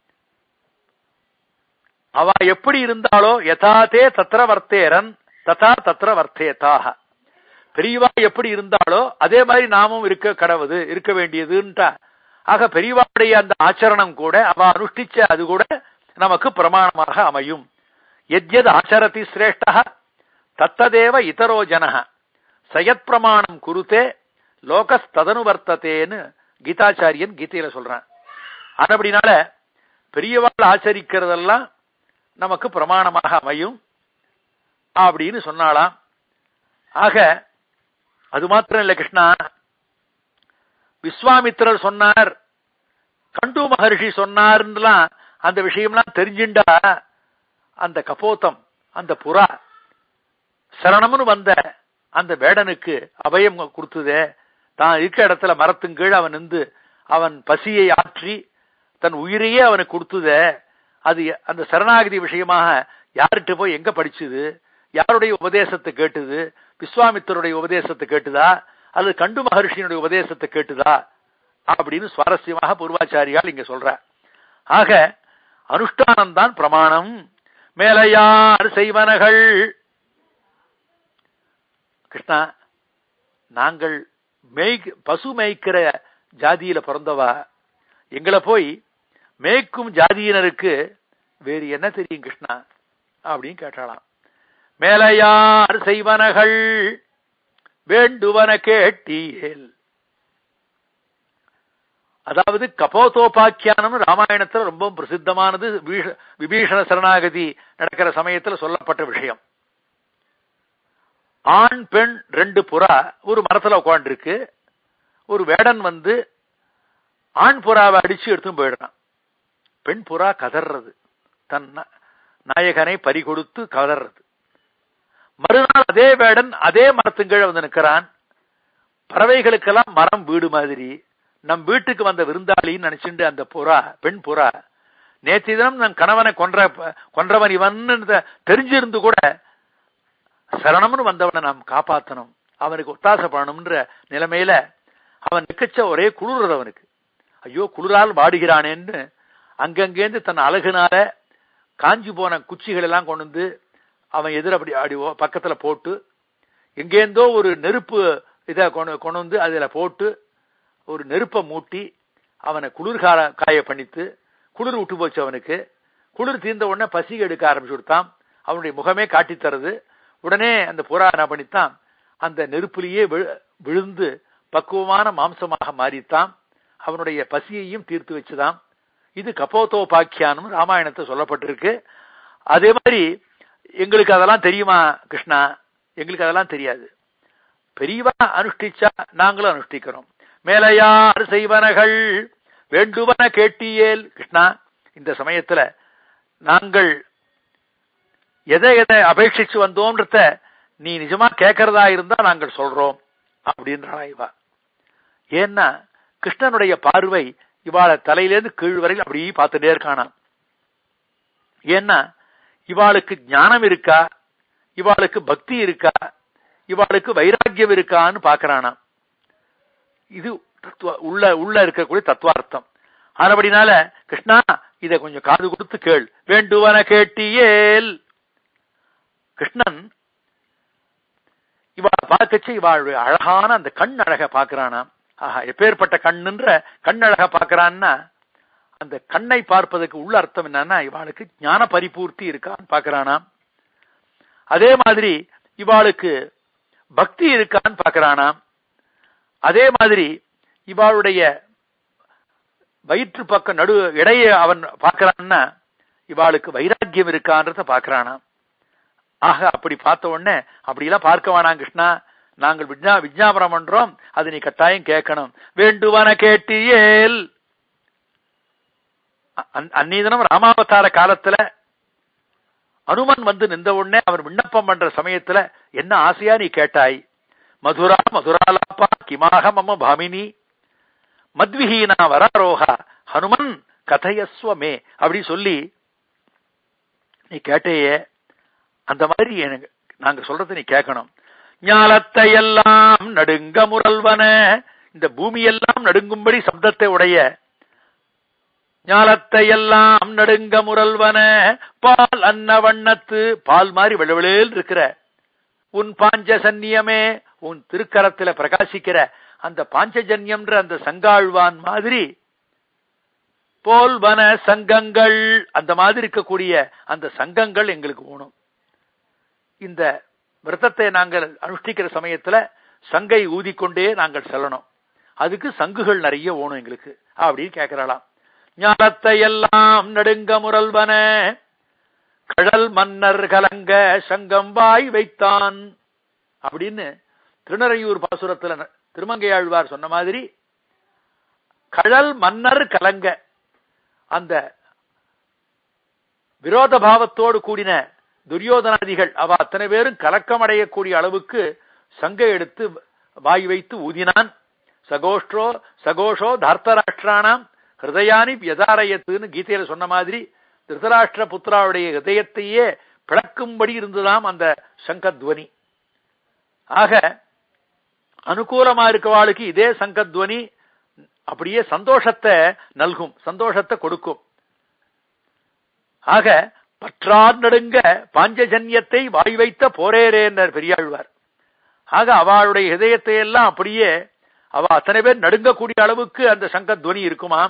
அவ எப்படி இருந்தாலோ யதாதே தத்திர வர்த்தேரன் ததா தத்திர வர்த்தேதாக பெரியவா எப்படி இருந்தாலோ அதே மாதிரி நாமும் இருக்க கடவுது இருக்க வேண்டியதுன்ட்டா ஆக பெரியவாவுடைய அந்த ஆச்சரணம் கூட அவ அனுஷ்டிச்ச அது கூட நமக்கு பிரமாணமாக அமையும் எத்யத் ஆச்சரதி சிரேஷ்ட தத்ததேவ இதரோ ஜன சயத் பிரமாணம் குருத்தே லோகஸ் ததனுவர்த்தத்தேன்னு கீதாச்சாரியன் கீதையில சொல்றான் அப்படினால பெரியவாள் ஆச்சரிக்கிறதெல்லாம் நமக்கு பிரமாணமாக அமையும் அப்படின்னு சொன்னாலாம் ஆக அது மாத்திரம் இல்ல கிருஷ்ணா விஸ்வாமித்திரர் சொன்னார் கண்டு மகர்ஷி சொன்னார்லாம் அந்த விஷயம்லாம் தெரிஞ்சுண்டா அந்த கபோத்தம் அந்த புறா சரணம்னு வந்த அந்த வேடனுக்கு அபயம் கொடுத்ததே தான் இருக்க இடத்துல மரத்தின் கீழ் அவன் நின்று அவன் பசியை ஆற்றி தன் உயிரையே அவனுக்கு கொடுத்ததே அது அந்த சரணாகதி விஷயமாக யார்கிட்ட போய் எங்க படிச்சுது யாருடைய உபதேசத்தை கேட்டுது விஸ்வாமித்தருடைய உபதேசத்தை கேட்டுதா அல்லது கண்டு மகர்ஷியினுடைய உபதேசத்தை கேட்டுதா அப்படின்னு சுவாரஸ்யமாக பூர்வாச்சாரியால் இங்க சொல்ற ஆக அனுஷ்டானம் தான் பிரமாணம் மேலையார் செய்வனகள் கிருஷ்ணா நாங்கள் மேய் பசு மேய்க்கிற ஜாதியில பிறந்தவா எங்களை போய் மேய்க்கும் ஜாதியினருக்கு வேறு என்ன தெரியும் கிருஷ்ணா அப்படின்னு கேட்டாளாம் மேலையார் செய்வனகள் வேண்டுவன கேட்டீல் அதாவது கபோதோபாக்கியானம் ராமாயணத்துல ரொம்ப பிரசித்தமானது விபீஷண சரணாகதி நடக்கிற சமயத்துல சொல்லப்பட்ட விஷயம் ஆண் பெண் ரெண்டு புறா ஒரு மரத்துல உட்காந்துருக்கு ஒரு வேடன் வந்து ஆண் புறாவை அடிச்சு எடுத்து போயிடுறான் பெண் புறா கதறது தன் நாயகனை பறி கொடுத்து கதறது மறுநாள் அதே வேடன் அதே மரத்துங்கீழ வந்து நிற்கிறான் பறவைகளுக்கெல்லாம் மரம் வீடு மாதிரி நம் வீட்டுக்கு வந்த விருந்தாளின்னு நினைச்சுட்டு அந்த புறா பெண் புறா நேற்று தினம் நம் கணவனை கொன்ற கொன்றவன் இவன் தெரிஞ்சிருந்து கூட சரணம்னு வந்தவனை நாம் காப்பாத்தணும் அவனுக்கு ஒத்தாசை பண்ணணும்ன்ற நிலைமையில அவன் நிக்கச்ச ஒரே குளிர்றது அவனுக்கு ஐயோ குளிரால் வாடுகிறானேன்னு அங்கங்கேந்து தன் அழகுனால காஞ்சி போன குச்சிகள் எல்லாம் கொண்டு வந்து அவன் எதிர அப்படி அடி பக்கத்துல போட்டு எங்கேருந்தோ ஒரு நெருப்பு இதை கொண்டு கொண்டு வந்து அதுல போட்டு ஒரு நெருப்பை மூட்டி அவனை குளிர்கார காய பண்ணித்து குளிர் விட்டு போச்சு அவனுக்கு குளிர் தீர்ந்த உடனே பசி எடுக்க ஆரம்பிச்சு கொடுத்தான் அவனுடைய முகமே காட்டி தருது உடனே அந்த புறா என்ன பண்ணித்தான் அந்த நெருப்பிலேயே விழுந்து பக்குவமான மாம்சமாக மாறித்தான் அவனுடைய பசியையும் தீர்த்து வச்சுதான் இது கபோத்தோபாக்கியானம் ராமாயணத்தை சொல்லப்பட்டிருக்கு அதே மாதிரி எங்களுக்கு அதெல்லாம் தெரியுமா கிருஷ்ணா எங்களுக்கு அதெல்லாம் தெரியாது பெரியவா அனுஷ்டிச்சா நாங்களும் அனுஷ்டிக்கிறோம் மேலையார் செய்வனகள் வேண்டுவன கேட்டியேல் கிருஷ்ணா இந்த சமயத்துல நாங்கள் எதை எதை அபேட்சிச்சு வந்தோம்ன்றத நீ நிஜமா கேட்கறதா இருந்தா நாங்கள் சொல்றோம் அப்படின்றா இவா ஏன்னா கிருஷ்ணனுடைய பார்வை இவாள தலையிலேருந்து கீழ் வரையில் அப்படியே பார்த்துட்டே இருக்கானாம் ஏன்னா இவாளுக்கு ஞானம் இருக்கா இவாளுக்கு பக்தி இருக்கா இவாளுக்கு வைராக்கியம் இருக்கான்னு பாக்குறானாம் இது உள்ள உள்ள இருக்கக்கூடிய தத்துவார்த்தம் ஆனபடினால கிருஷ்ணா இத கொஞ்சம் காது கொடுத்து கேள் வேண்டுவன கேட்டியேல் கிருஷ்ணன் இவாள் பார்க்கச்சு இவாளுடைய அழகான அந்த கண் அழக பாக்குறானாம் ஆஹா எப்பேற்பட்ட கண்ணுன்ற கண் அழக பாக்குறான்னா அந்த கண்ணை பார்ப்பதற்கு உள்ள அர்த்தம் என்னன்னா இவாளுக்கு ஞான பரிபூர்த்தி இருக்கான்னு பாக்குறானாம் அதே மாதிரி இவாளுக்கு பக்தி இருக்கான்னு பாக்குறானாம் அதே மாதிரி இவாளுடைய வயிற்று பக்கம் நடு இடைய அவன் பார்க்கிறான்னா இவாளுக்கு வைராக்கியம் இருக்கான்றத பாக்குறானாம் ஆக அப்படி பார்த்த உடனே அப்படிலாம் பார்க்க வேணாம் கிருஷ்ணா நாங்கள் விஜா விஜாபனம் பண்றோம் அது நீ கட்டாயம் கேட்கணும் வேண்டுவன கேட்டியேல் அந்நீதனம் ராமாவதார காலத்துல அனுமன் வந்து நின்ற உடனே அவர் விண்ணப்பம் பண்ற சமயத்துல என்ன ஆசையா நீ கேட்டாய் மதுரா மதுராலாப்பா கிமாக மம பாமினி மத்விஹீனா வராரோகா ஹனுமன் கதையஸ்வமே அப்படி சொல்லி நீ கேட்டேயே அந்த மாதிரி எனக்கு நாங்க சொல்றது நீ கேட்கணும் ஞாலத்தை எல்லாம் நடுங்க முரல்வன இந்த பூமியெல்லாம் நடுங்கும்படி சப்தத்தை உடைய ஞாலத்தை எல்லாம் நடுங்க முரல்வன பால் அன்ன வண்ணத்து பால் மாதிரி வெளவெளேல் இருக்கிற உன் பாஞ்சசன்னியமே உன் திருக்கரத்துல பிரகாசிக்கிற அந்த பாஞ்சஜன்யம்ன்ற அந்த சங்காழ்வான் மாதிரி போல்வன சங்கங்கள் அந்த மாதிரி இருக்கக்கூடிய அந்த சங்கங்கள் எங்களுக்கு வேணும் இந்த விரதத்தை நாங்கள் அனுஷ்டிக்கிற சமயத்துல சங்கை ஊதிக்கொண்டே நாங்கள் செல்லணும் அதுக்கு சங்குகள் நிறைய வேணும் எங்களுக்கு அப்படின்னு கேட்கிறாளாம் ஞானத்தை எல்லாம் நடுங்க முரல்வன கடல் மன்னர் கலங்க சங்கம் வாய் வைத்தான் அப்படின்னு திருநறையூர் பாசுரத்துல திருமங்கையாழ்வார் சொன்ன மாதிரி கடல் மன்னர் கலங்க அந்த விரோத பாவத்தோடு கூடின துரியோதனாதிகள் அவ அத்தனை பேரும் கலக்கம் அடையக்கூடிய அளவுக்கு சங்கை எடுத்து வாய் வைத்து ஊதினான் சகோஷ்டோ சகோஷோ தார்த்தராஷ்டிரானாம் ஹிருதயானி யதாரயத்துன்னு கீதையில சொன்ன மாதிரி திருதராஷ்டிர புத்திராவுடைய ஹிருதயத்தையே பிளக்கும்படி இருந்ததாம் அந்த சங்கத்வனி ஆக அனுகூலமா இருக்கவாளுக்கு இதே சங்கத்வனி அப்படியே சந்தோஷத்தை நல்கும் சந்தோஷத்தை கொடுக்கும் ஆக பற்றார் நடுங்க பாஞ்சஜன்யத்தை வாய் வைத்த போரேரேன்னர் பெரியாழ்வார் ஆக அவளுடைய இதயத்தை எல்லாம் அப்படியே அவ அத்தனை பேர் நடுங்கக்கூடிய அளவுக்கு அந்த சங்கத்வனி இருக்குமாம்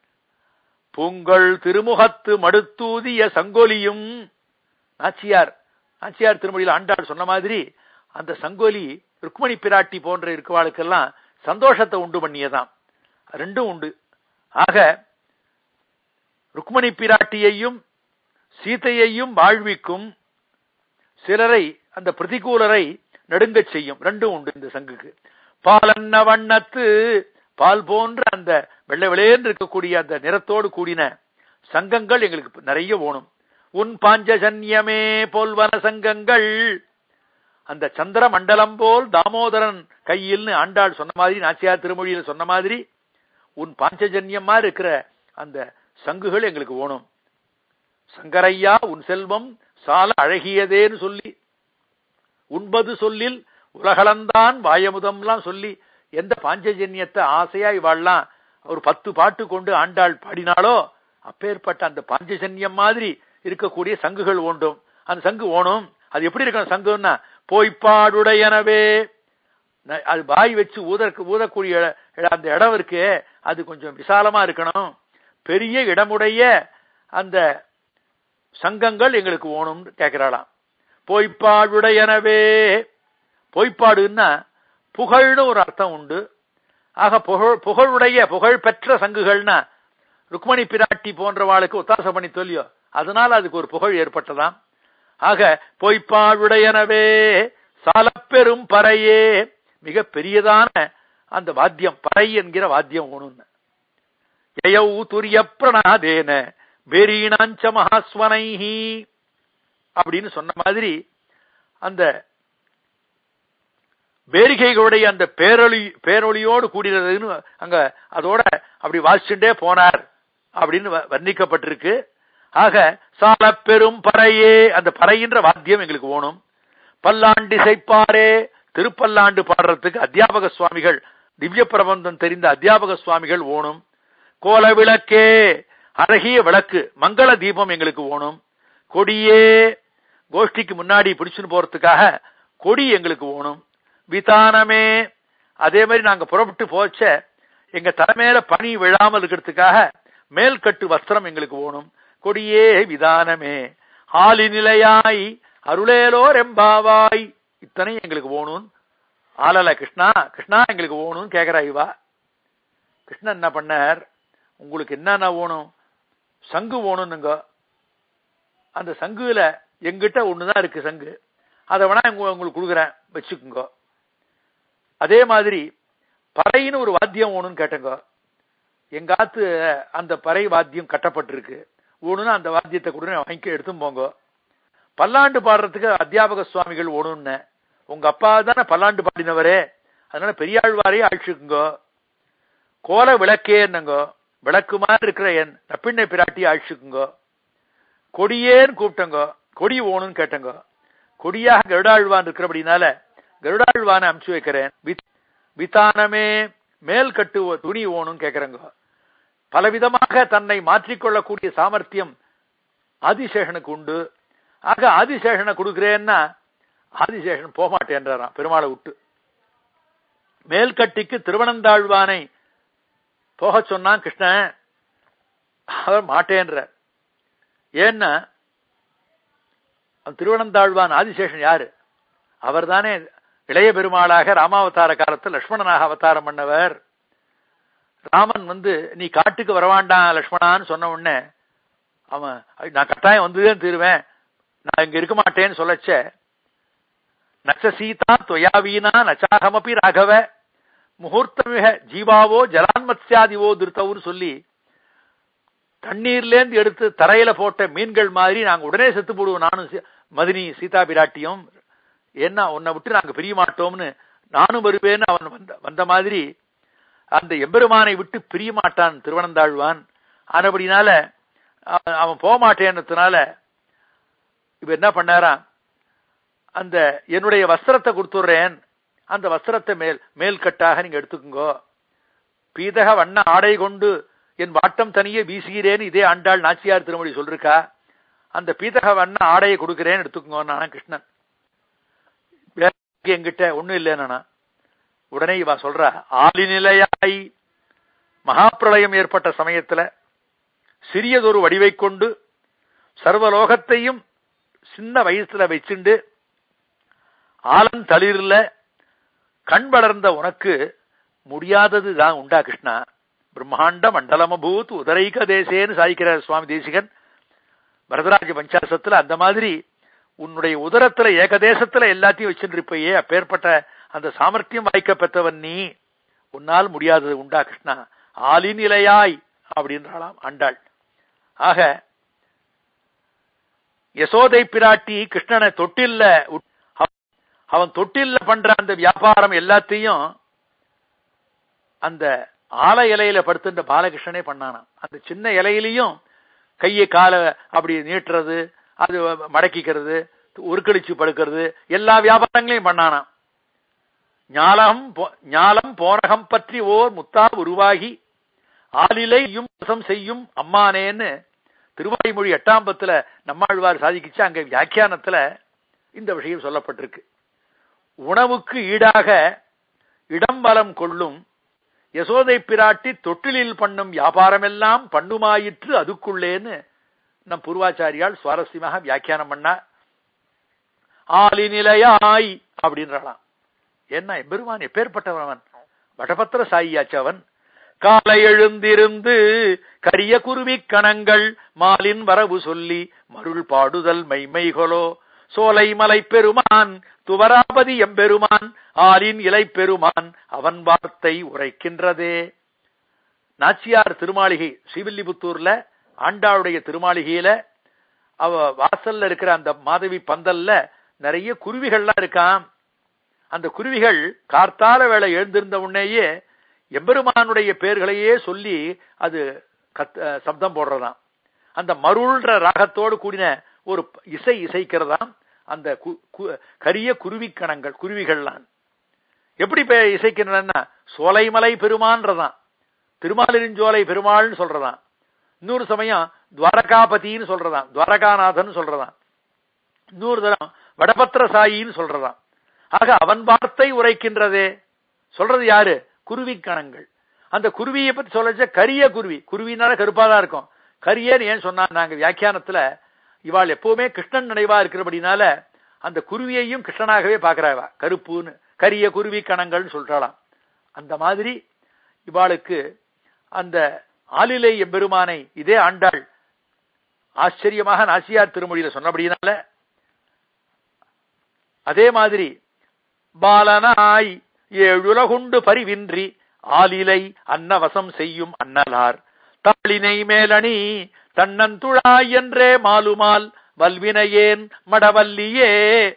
பூங்கள் திருமுகத்து மடுத்தூதிய சங்கோலியும் நாச்சியார் நாச்சியார் திருமொழியில் ஆண்டாள் சொன்ன மாதிரி அந்த சங்கோலி ருக்மணி பிராட்டி போன்ற இருக்கவாளுக்கெல்லாம் சந்தோஷத்தை உண்டு பண்ணியதாம் ரெண்டும் உண்டு ஆக ருக்மணி பிராட்டியையும் சீதையையும் வாழ்விக்கும் சிலரை அந்த பிரதிகூலரை நடுங்கச் செய்யும் ரெண்டும் உண்டு இந்த சங்குக்கு பாலன்ன வண்ணத்து பால் போன்ற அந்த வெள்ளை வெளியேன்னு இருக்கக்கூடிய அந்த நிறத்தோடு கூடின சங்கங்கள் எங்களுக்கு நிறைய ஓணும் உன் பாஞ்சஜன்யமே போல்வன சங்கங்கள் அந்த சந்திர மண்டலம் போல் தாமோதரன் கையில்னு ஆண்டாள் சொன்ன மாதிரி நாச்சியார் திருமொழியில் சொன்ன மாதிரி உன் பாஞ்சஜன்யமா இருக்கிற அந்த சங்குகள் எங்களுக்கு ஓணும் சங்கரையா உன் செல்வம் சால அழகியதேன்னு சொல்லி உண்பது சொல்லில் உலகளந்தான் வாயமுதம்லாம் சொல்லி எந்த பாஞ்சஜன்யத்தை ஆசையா இவாள்லாம் ஒரு பத்து பாட்டு கொண்டு ஆண்டாள் பாடினாலோ அப்பேற்பட்ட அந்த பாஞ்சஜன்யம் மாதிரி இருக்கக்கூடிய சங்குகள் ஓண்டும் அந்த சங்கு ஓணும் அது எப்படி இருக்கணும் சங்குன்னா போய்ப்பாடுடையனவே அது வாய் வச்சு ஊதற்கு ஊதக்கூடிய அந்த இடம் இருக்கு அது கொஞ்சம் விசாலமா இருக்கணும் பெரிய இடமுடைய அந்த சங்கங்கள் எங்களுக்கு ஓணும்னு கேட்கிறாளாம் பொய்ப்பாடுடையனவே பொய்ப்பாடுன்னா புகழ்னு ஒரு அர்த்தம் உண்டு ஆக புகழ் புகழுடைய புகழ் பெற்ற சங்குகள்னா ருக்மணி பிராட்டி போன்றவாளுக்கு ஒத்தாசை பண்ணி சொல்லியோ அதனால அதுக்கு ஒரு புகழ் ஏற்பட்டதாம் ஆக பொய்ப்பாடுடையனவே சாலப்பெரும் பறையே மிக பெரியதான அந்த வாத்தியம் பறை என்கிற வாத்தியம் ஒண்ணுன்னு யயௌ துரிய பிரணாதேன பேரீணாஞ்ச மகாஸ்வனைஹி அப்படின்னு சொன்ன மாதிரி அந்த பேரிகைகளுடைய அந்த பேரொளி பேரொளியோடு கூடினதுன்னு அங்க அதோட அப்படி வாசிச்சுட்டே போனார் அப்படின்னு வர்ணிக்கப்பட்டிருக்கு ஆக சால பெரும் பறையே அந்த பறையின்ற வாத்தியம் எங்களுக்கு ஓணும் பல்லாண்டு இசைப்பாரே திருப்பல்லாண்டு பாடுறதுக்கு அத்தியாபக சுவாமிகள் திவ்ய பிரபந்தம் தெரிந்த அத்தியாபக சுவாமிகள் ஓணும் கோல விளக்கே அழகிய விளக்கு மங்கள தீபம் எங்களுக்கு ஓணும் கொடியே கோஷ்டிக்கு முன்னாடி பிடிச்சுன்னு போறதுக்காக கொடி எங்களுக்கு ஓணும் விதானமே அதே மாதிரி நாங்க புறப்பட்டு போச்ச எங்க தலைமையில பனி விழாமல் இருக்கிறதுக்காக மேல்கட்டு வஸ்திரம் எங்களுக்கு ஓணும் கொடியே விதானமே ஆலி நிலையாய் அருளேலோ ரெம்பாவாய் இத்தனை எங்களுக்கு ஓணும் ஆளல கிருஷ்ணா கிருஷ்ணா எங்களுக்கு ஓணும்னு கேக்குறா இவா கிருஷ்ணன் என்ன பண்ணார் உங்களுக்கு என்னென்ன ஓணும் சங்கு ஓணுங்க அந்த சங்குல எங்கிட்ட ஒண்ணுதான் இருக்கு சங்கு அதை வேணா உங்களுக்கு கொடுக்குறேன் வச்சுக்குங்க அதே மாதிரி பறைன்னு ஒரு வாத்தியம் ஓணுன்னு கேட்டங்க எங்காத்து அந்த பறை வாத்தியம் கட்டப்பட்டிருக்கு ஓணுன்னு அந்த வாத்தியத்தை கொடுன்னு வாங்கி எடுத்தும் போங்க பல்லாண்டு பாடுறதுக்கு அத்தியாபக சுவாமிகள் ஓணுன்னு உங்க அப்பா தானே பல்லாண்டு பாடினவரே அதனால பெரியாழ்வாரையே அழிச்சுக்குங்க கோல விளக்கே என்னங்க விளக்கு மாதிரி இருக்கிற என் நப்பிண்ணை பிராட்டி அழிச்சுக்குங்க கொடியேன்னு கூப்பிட்டங்க கொடி ஓணுன்னு கேட்டங்க கொடியாக கருடாழ்வான் இருக்கிறபடினால கருடாழ்வான அமுச்சு வைக்கிறேன் வித்தானமே மேல் கட்டு துணி ஓணும் கேக்குறங்க பலவிதமாக தன்னை மாற்றிக்கொள்ளக்கூடிய சாமர்த்தியம் ஆதிசேஷனுக்கு உண்டு ஆக ஆதிசேஷனை கொடுக்கிறேன்னா ஆதிசேஷன் போகமாட்டேன்றாராம் பெருமாளை விட்டு மேல்கட்டிக்கு திருவனந்தாழ்வானை போக சொன்னான் கிருஷ்ணன் அவர் மாட்டேன்ற ஏன்னா திருவனந்தாழ்வான் ஆதிசேஷன் யாரு அவர் தானே இளைய பெருமாளாக ராமாவதார காலத்தில் லட்சுமணனாக அவதாரம் பண்ணவர் ராமன் வந்து நீ காட்டுக்கு வரவாண்டான் லட்சுமணான்னு சொன்ன உடனே அவன் நான் கட்டாயம் வந்துதான் தீருவேன் நான் இங்க இருக்க மாட்டேன்னு சொல்லச்ச நச்ச சீதா தொயாவீனா நச்சாகமபி ராகவ முகூர்த்தமிக ஜீவாவோ ஜலான்மத்யாதிவோ திருத்தவுன்னு சொல்லி தண்ணீர்லேருந்து எடுத்து தரையில போட்ட மீன்கள் மாதிரி நாங்க உடனே செத்து போடுவோம் நானும் மதினி சீதா பிராட்டியும் என்ன உன்னை விட்டு நாங்க பிரிய மாட்டோம்னு நானும் வருவேன்னு அவன் வந்த வந்த மாதிரி அந்த எம்பெருமானை விட்டு பிரிய மாட்டான் திருவனந்தாழ்வான் ஆனபடினால அவன் போக மாட்டேன்றதுனால இப்ப என்ன பண்ணாராம் அந்த என்னுடைய வஸ்திரத்தை கொடுத்துடுறேன் அந்த வஸ்திரத்தை மேல் மேல்கட்டாக நீங்க எடுத்துக்கோங்க பீதக வண்ண ஆடை கொண்டு என் வாட்டம் தனியே வீசுகிறேன் இதே ஆண்டாள் நாச்சியார் திருமொழி சொல்லிருக்கா அந்த பீதக வண்ண ஆடையை கொடுக்கிறேன்னு எடுத்துக்கோங்க நானா கிருஷ்ணன் வேற என்கிட்ட ஒண்ணும் இல்லைன்னா உடனே இவ சொல்றா ஆளிநிலையாய் மகாப்பிரளயம் ஏற்பட்ட சமயத்துல சிறியதொரு வடிவை கொண்டு சர்வலோகத்தையும் சின்ன வயசுல வச்சுண்டு ஆலந்தளிர்ல கண் வளர்ந்த உனக்கு முடியாதது தான் உண்டா கிருஷ்ணா பிரம்மாண்ட மண்டலமபூத் உதரைக தேசேன்னு சாதிக்கிறார் சுவாமி தேசிகன் வரதராஜ பஞ்சாசத்துல அந்த மாதிரி உன்னுடைய உதரத்துல ஏகதேசத்துல எல்லாத்தையும் வச்சுருப்பையே அப்பேற்பட்ட அந்த சாமர்த்தியம் வாய்க்க பெற்றவன் நீ உன்னால் முடியாதது உண்டா கிருஷ்ணா ஆளிநிலையாய் அப்படின்றாளாம் ஆண்டாள் ஆக யசோதை பிராட்டி கிருஷ்ணனை தொட்டில்ல உட்- அவ- அவன் தொட்டில்ல பண்ற அந்த வியாபாரம் எல்லாத்தையும் அந்த ஆல இலையில படுத்துன்ற பாலகிருஷ்ணனே பண்ணானாம் அந்த சின்ன இலையிலையும் கையை காலை அப்படி நீட்டுறது அது மடக்கிக்கிறது உருக்கடிச்சு படுக்கிறது எல்லா வியாபாரங்களையும் பண்ணானாம் ஞாலம் போ- ஞாலம் போனகம் பற்றி ஓர் முத்தா உருவாகி ஆலிலையும் வசம் செய்யும் அம்மானேன்னு திருவாய்மொழி எட்டாம் பத்துல நம்மாழ்வார் சாதிக்கிச்சு அங்க வியாக்கியானத்துல இந்த விஷயம் சொல்லப்பட்டிருக்கு உணவுக்கு ஈடாக இடம் வலம் கொள்ளும் யசோதை பிராட்டி தொட்டிலில் பண்ணும் வியாபாரமெல்லாம் பண்ணுமாயிற்று அதுக்குள்ளேன்னு நம் பூர்வாச்சாரியால் சுவாரஸ்யமாக வியாக்கியானம் பண்ணார் ஆலிநிலையாய் அப்படின்றாளாம் என்ன எம்பெருமான் எப்பேற்பட்டவன் வடபத்திர சாயியாச்சு அவன் காலை எழுந்திருந்து கரிய குருவி கணங்கள் மாலின் வரவு சொல்லி மருள் பாடுதல் மைமைகொலோ சோலை மலை பெருமான் துவராபதி எம்பெருமான் ஆலின் இலை பெருமான் அவன் வார்த்தை உரைக்கின்றதே நாச்சியார் திருமாளிகை ஸ்ரீவில்லிபுத்தூர்ல ஆண்டாளுடைய திருமாளிகையில அவ வாசல்ல இருக்கிற அந்த மாதவி பந்தல்ல நிறைய குருவிகள்லாம் இருக்காம் அந்த குருவிகள் கார்த்தால வேளை எழுந்திருந்த உடனேயே எம்பெருமானுடைய பெயர்களையே சொல்லி அது கத் அஹ் சப்தம் போடுறதாம் அந்த மருள்ன்ற ராகத்தோடு கூடின ஒரு இசை இசைக்கிறதாம் அந்த கு- கு- கரிய குருவிக்கணங்கள் குருவிகள்லாம் எப்படி பே- இசைக்கின்றன சோலைமலை பெருமான்றதான் திருமாலிருஞ்சோலை பெருமாள்னு சொல்றதாம் இன்னொரு சமயம் துவாரகாபதின்னு சொல்றதாம் துவாரகாநாதன் சொல்றதாம் இன்னொரு தரம் வடபத்திரசாயின்னு சொல்றதாம் ஆக அவன் வார்த்தை உரைக்கின்றதே சொல்றது யாரு குருவிக்கணங்கள் அந்த குருவியை பத்தி சொல்லச்ச கரிய குருவி குருவினால கருப்பாதான் இருக்கும் கரியன்னு ஏன் சொன்னா நாங்க வியாக்கியானத்துல இவாள் எப்பவுமே கிருஷ்ணன் நினைவா இருக்கிறபடினால அந்த குருவியையும் கிருஷ்ணனாகவே பாக்குறாவா கருப்புன்னு கரிய குருவி கணங்கள்னு சொல்றாளாம் அந்த மாதிரி இவாளுக்கு அந்த ஆலிலை எம்பெருமானை இதே ஆண்டாள் ஆச்சரியமாக நாசியார் திருமொழியில சொன்னபடியினால அதே மாதிரி பாலனாய் ஏழுலகுண்டு பரிவின்றி ஆலிலை அன்னவசம் செய்யும் அன்னலார் தாளினை மேலணி தன்னந்துழாய் என்றே மாலுமால் வல்வினையேன் மடவல்லியே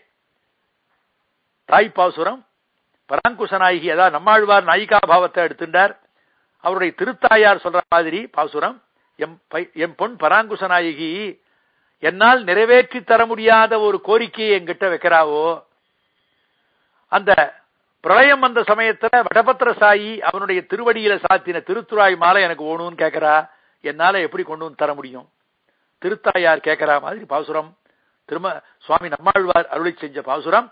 தாய்ப்பாசுரம் பராங்குசநாயகி அதாவது நம்மாழ்வார் நாயிகா பாவத்தை எடுத்துட்டார் அவருடைய திருத்தாயார் சொல்ற மாதிரி பாசுரம் எம் பை- எம் பொன் பராங்குசநாயகி என்னால் நிறைவேற்றி தர முடியாத ஒரு கோரிக்கையை என்கிட்ட வைக்கிறாவோ அந்த பிரளயம் வந்த சமயத்துல வடபத்திர சாயி அவனுடைய திருவடியில சாத்தின திருத்துறாய் மாலை எனக்கு ஓணும்னு கேட்கிறா என்னால எப்படி கொண்டு வந்து தர முடியும் திருத்தாயார் கேட்கிறா மாதிரி பாசுரம் திரும சுவாமி நம்மாழ்வார் அருளி செஞ்ச பாசுரம்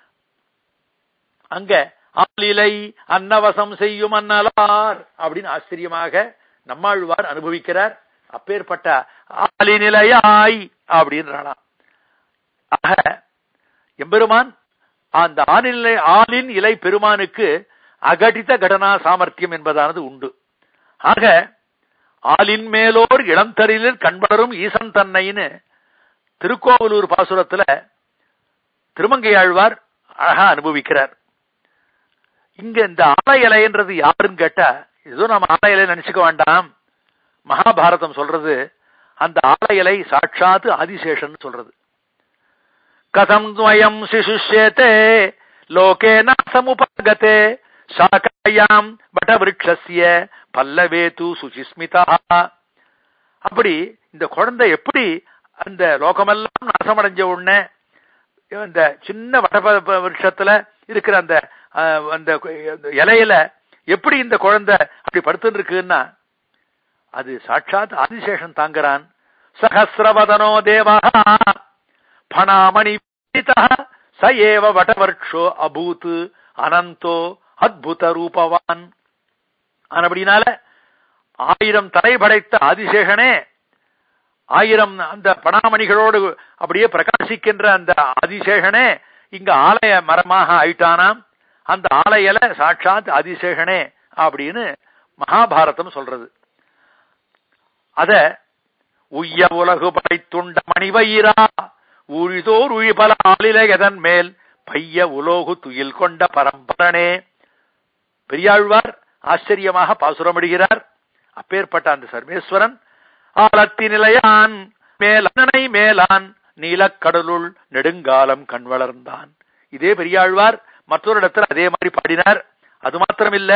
அங்க ஆலிலை அன்னவசம் செய்யும் அன்னலார் அப்படின்னு ஆச்சரியமாக நம்மாழ்வார் அனுபவிக்கிறார் அப்பேற்பட்ட ஆலிநிலையாய் அப்படின்றாளாம் ஆக எம்பெருமான் அந்த ஆளிலை ஆளின் இலை பெருமானுக்கு அகடித கடனா சாமர்த்தியம் என்பதானது உண்டு ஆக ஆளின் மேலோர் இளந்தரிலில் கண்படரும் ஈசன் தன்னைன்னு திருக்கோவலூர் பாசுரத்துல திருமங்கையாழ்வார் அழகா அனுபவிக்கிறார் இங்க இந்த ஆலை இலைன்றது யாருன்னு கேட்டா ஏதோ நம்ம ஆலை இலை நினைச்சுக்க வேண்டாம் மகாபாரதம் சொல்றது அந்த ஆலை இலை சாட்சாத்து ஆதிசேஷன் சொல்றது கதம் துவயம் சிசுஷ்யேதே லோகேன சமுபகதே சாகாயாம் வடவிருட்சஸ்ய பல்லவேது சுசிஸ்மிதா அப்படி இந்த குழந்தை எப்படி அந்த லோகமெல்லாம் நாசமடைஞ்ச உடனே இந்த சின்ன வட வருஷத்துல இருக்கிற அந்த அஹ், அந்த இலையில எப்படி இந்த குழந்தை அப்படி படுத்துன்னு இருக்குன்னா அது சாட்சாத் ஆதிசேஷன் தாங்குறான் சகசிரவதனோ தேவா பணாமணி ச ஏவ வடவர்ஷோ அபூத் அனந்தோ அத்புத ரூபவான் ஆனபடினால ஆயிரம் தலை படைத்த ஆதிசேஷனே ஆயிரம் அந்த பணாமணிகளோடு அப்படியே பிரகாசிக்கின்ற அந்த ஆதிசேஷனே இங்க ஆலய மரமாக ஆயிட்டானாம் அந்த ஆலயல சாட்சாத் ஆதிசேஷனே அப்படின்னு மகாபாரதம் சொல்றது அத உய்ய உலகு படைத்துண்ட மணிவயிரா ஊழிதோர் உழிபல ஆளிலையதன் மேல் பைய உலோகு துயில் கொண்ட பரம்பரனே பெரியாழ்வார் ஆச்சரியமாக பாசுரமிடுகிறார் அப்பேற்பட்ட அந்த சர்வேஸ்வரன் ஆலத்தி நிலையான் மேலனை மேலான் நீலக்கடலுள் நெடுங்காலம் கண் வளர்ந்தான் இதே பெரியாழ்வார் மற்றொரு இடத்துல அதே மாதிரி பாடினார் அது மாத்திரமில்ல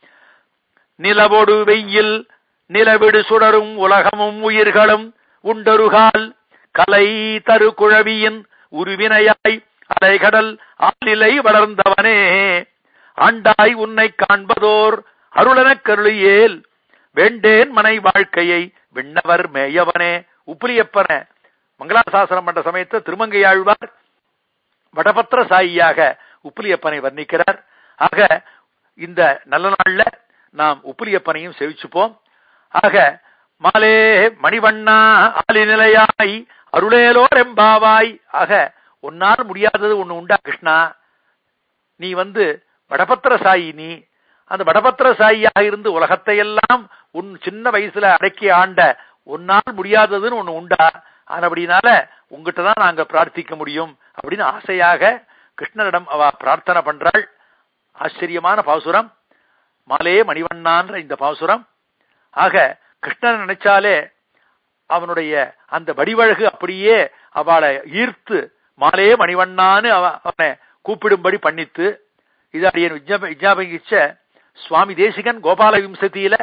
நிலவோடு வெயில் நிலவிடு சுடரும் உலகமும் உயிர்களும் உண்டருகால் கலை தரு குழவியின் உருவினையாய் அலைகடல் ஆளிலை வளர்ந்தவனே ஆண்டாய் உன்னை காண்பதோர் அருளனக் கருளியேல் வேண்டேன் மனை வாழ்க்கையை விண்ணவர் மேயவனே உப்புலியப்பன மங்களாசாசனம் பண்ற சமயத்தில் திருமங்கையாழ்வார் வடபத்திர சாயியாக உப்புலியப்பனை வர்ணிக்கிறார் ஆக இந்த நல்ல நாள்ல நாம் உப்புலியப்பனையும் செவிச்சுப்போம் ஆக மாலே மணிவண்ணா ஆலிநிலையாய் அருளேலோர் எம்பாவாய் ஆக உன்னால் முடியாதது ஒண்ணு உண்டா கிருஷ்ணா நீ வந்து வடபத்திர சாயி நீ அந்த வடபத்திர சாயியாக இருந்து உலகத்தை எல்லாம் உன் சின்ன வயசுல அடக்கி ஆண்ட உன்னால் முடியாததுன்னு ஒண்ணு உண்டா அப்படினால உங்ககிட்ட தான் நாங்க பிரார்த்திக்க முடியும் அப்படின்னு ஆசையாக கிருஷ்ணரிடம் அவ பிரார்த்தனை பண்றாள் ஆச்சரியமான பாசுரம் மாலே மணிவண்ணான்ற இந்த பாசுரம் ஆக கிருஷ்ணன் நினைச்சாலே அவனுடைய அந்த வடிவழகு அப்படியே அவளை ஈர்த்து மாலே மணிவண்ணான்னு அவ- அவனை கூப்பிடும்படி பண்ணித்து இது அடியன் விஜ்ஞாப விஜ்ஞாபகிச்ச சுவாமி தேசிகன் கோபால விம்சதியில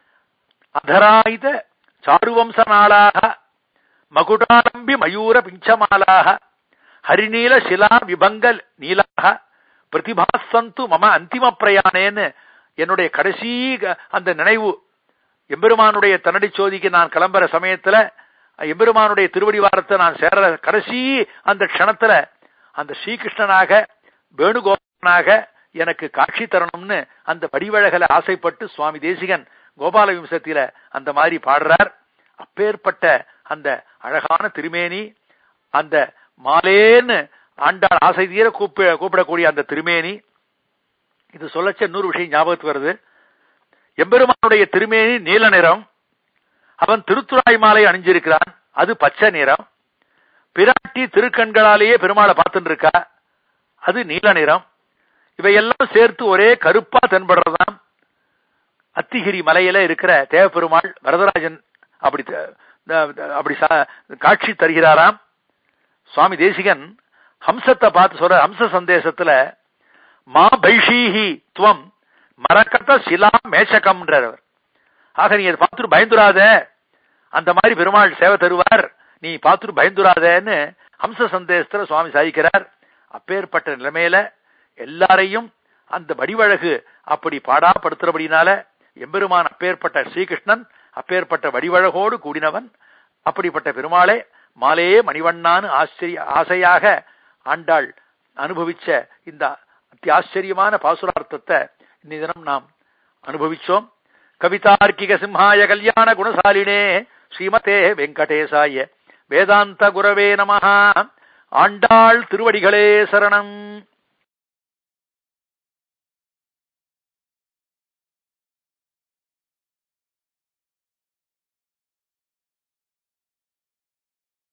அதராயுத சாருவம்ச நாளாக மகுடாரம்பி மயூர பிஞ்சமாலாக ஹரிநீல சிலா விபங்கல் நீலாக பிரதிபாசந்து மம அந்திம பிரயாணேன்னு என்னுடைய கடைசி க- அந்த நினைவு எம்பெருமானுடைய தன்னடி சோதிக்கு நான் கிளம்புற சமயத்துல எம்பெருமானுடைய திருவடி வாரத்தை நான் சேர்ற கடைசி அந்த க்ஷணத்துல அந்த ஸ்ரீகிருஷ்ணனாக வேணுகோபாலனாக எனக்கு காட்சி தரணும்னு அந்த வடிவழகல ஆசைப்பட்டு சுவாமி தேசிகன் கோபால விம்சத்தில அந்த மாதிரி பாடுறார் அப்பேற்பட்ட அந்த அழகான திருமேனி அந்த மாலேன்னு ஆண்டாள் ஆசை தீர கூப்ப கூப்பிடக்கூடிய அந்த திருமேனி இது சொல்லச்ச இன்னொரு விஷயம் ஞாபகத்துக்கு வருது எம்பெருமானுடைய திருமேனி நீல நிறம் அவன் திருத்துறாய் மாலை அணிஞ்சிருக்கிறான் அது பச்சை நிறம் பிராட்டி திருக்கண்களாலேயே பெருமாளை பார்த்துட்டு இருக்கா அது நீல நிறம் இவையெல்லாம் சேர்த்து ஒரே கருப்பா தென்படுறதாம் அத்திகிரி மலையில இருக்கிற தேவபெருமாள் வரதராஜன் அப்படி த- த- அப்படி சா- காட்சி தருகிறாராம் சுவாமி தேசிகன் ஹம்சத்தை பார்த்து சொல்ற ஹம்ச சந்தேசத்துல மா பைஷீஹி துவம் மரக்கத சிலா மேஷகம்ன்றார் அவர் ஆக நீ அதை பார்த்துட்டு பயந்துராத அந்த மாதிரி பெருமாள் சேவை தருவார் நீ பார்த்துட்டு பயந்துராதேன்னு ஹம்ச சந்தேசத்துல சுவாமி சாதிக்கிறார் அப்பேற்பட்ட நிலைமையில எல்லாரையும் அந்த வடிவழகு அப்படி பாடாப்படுத்துறபடினால எம்பெருமான் அப்பேற்பட்ட ஸ்ரீகிருஷ்ணன் அப்பேற்பட்ட வடிவழகோடு கூடினவன் அப்படிப்பட்ட பெருமாளே மாலையே மணிவண்ணான்னு ஆச்சரிய ஆசையாக ஆண்டாள் அனுபவிச்ச இந்த அத்தி ஆச்சரியமான பாசுரார்த்தத்தை இன்னி தினம் நாம் அனுபவிச்சோம் கவிதார்க்கிக சிம்ஹாய கல்யாண குணசாலினே ஸ்ரீமதே வெங்கடேசாய வேதாந்த குரவே நமஹ ஆண்டாள் திருவடிகளே சரணம்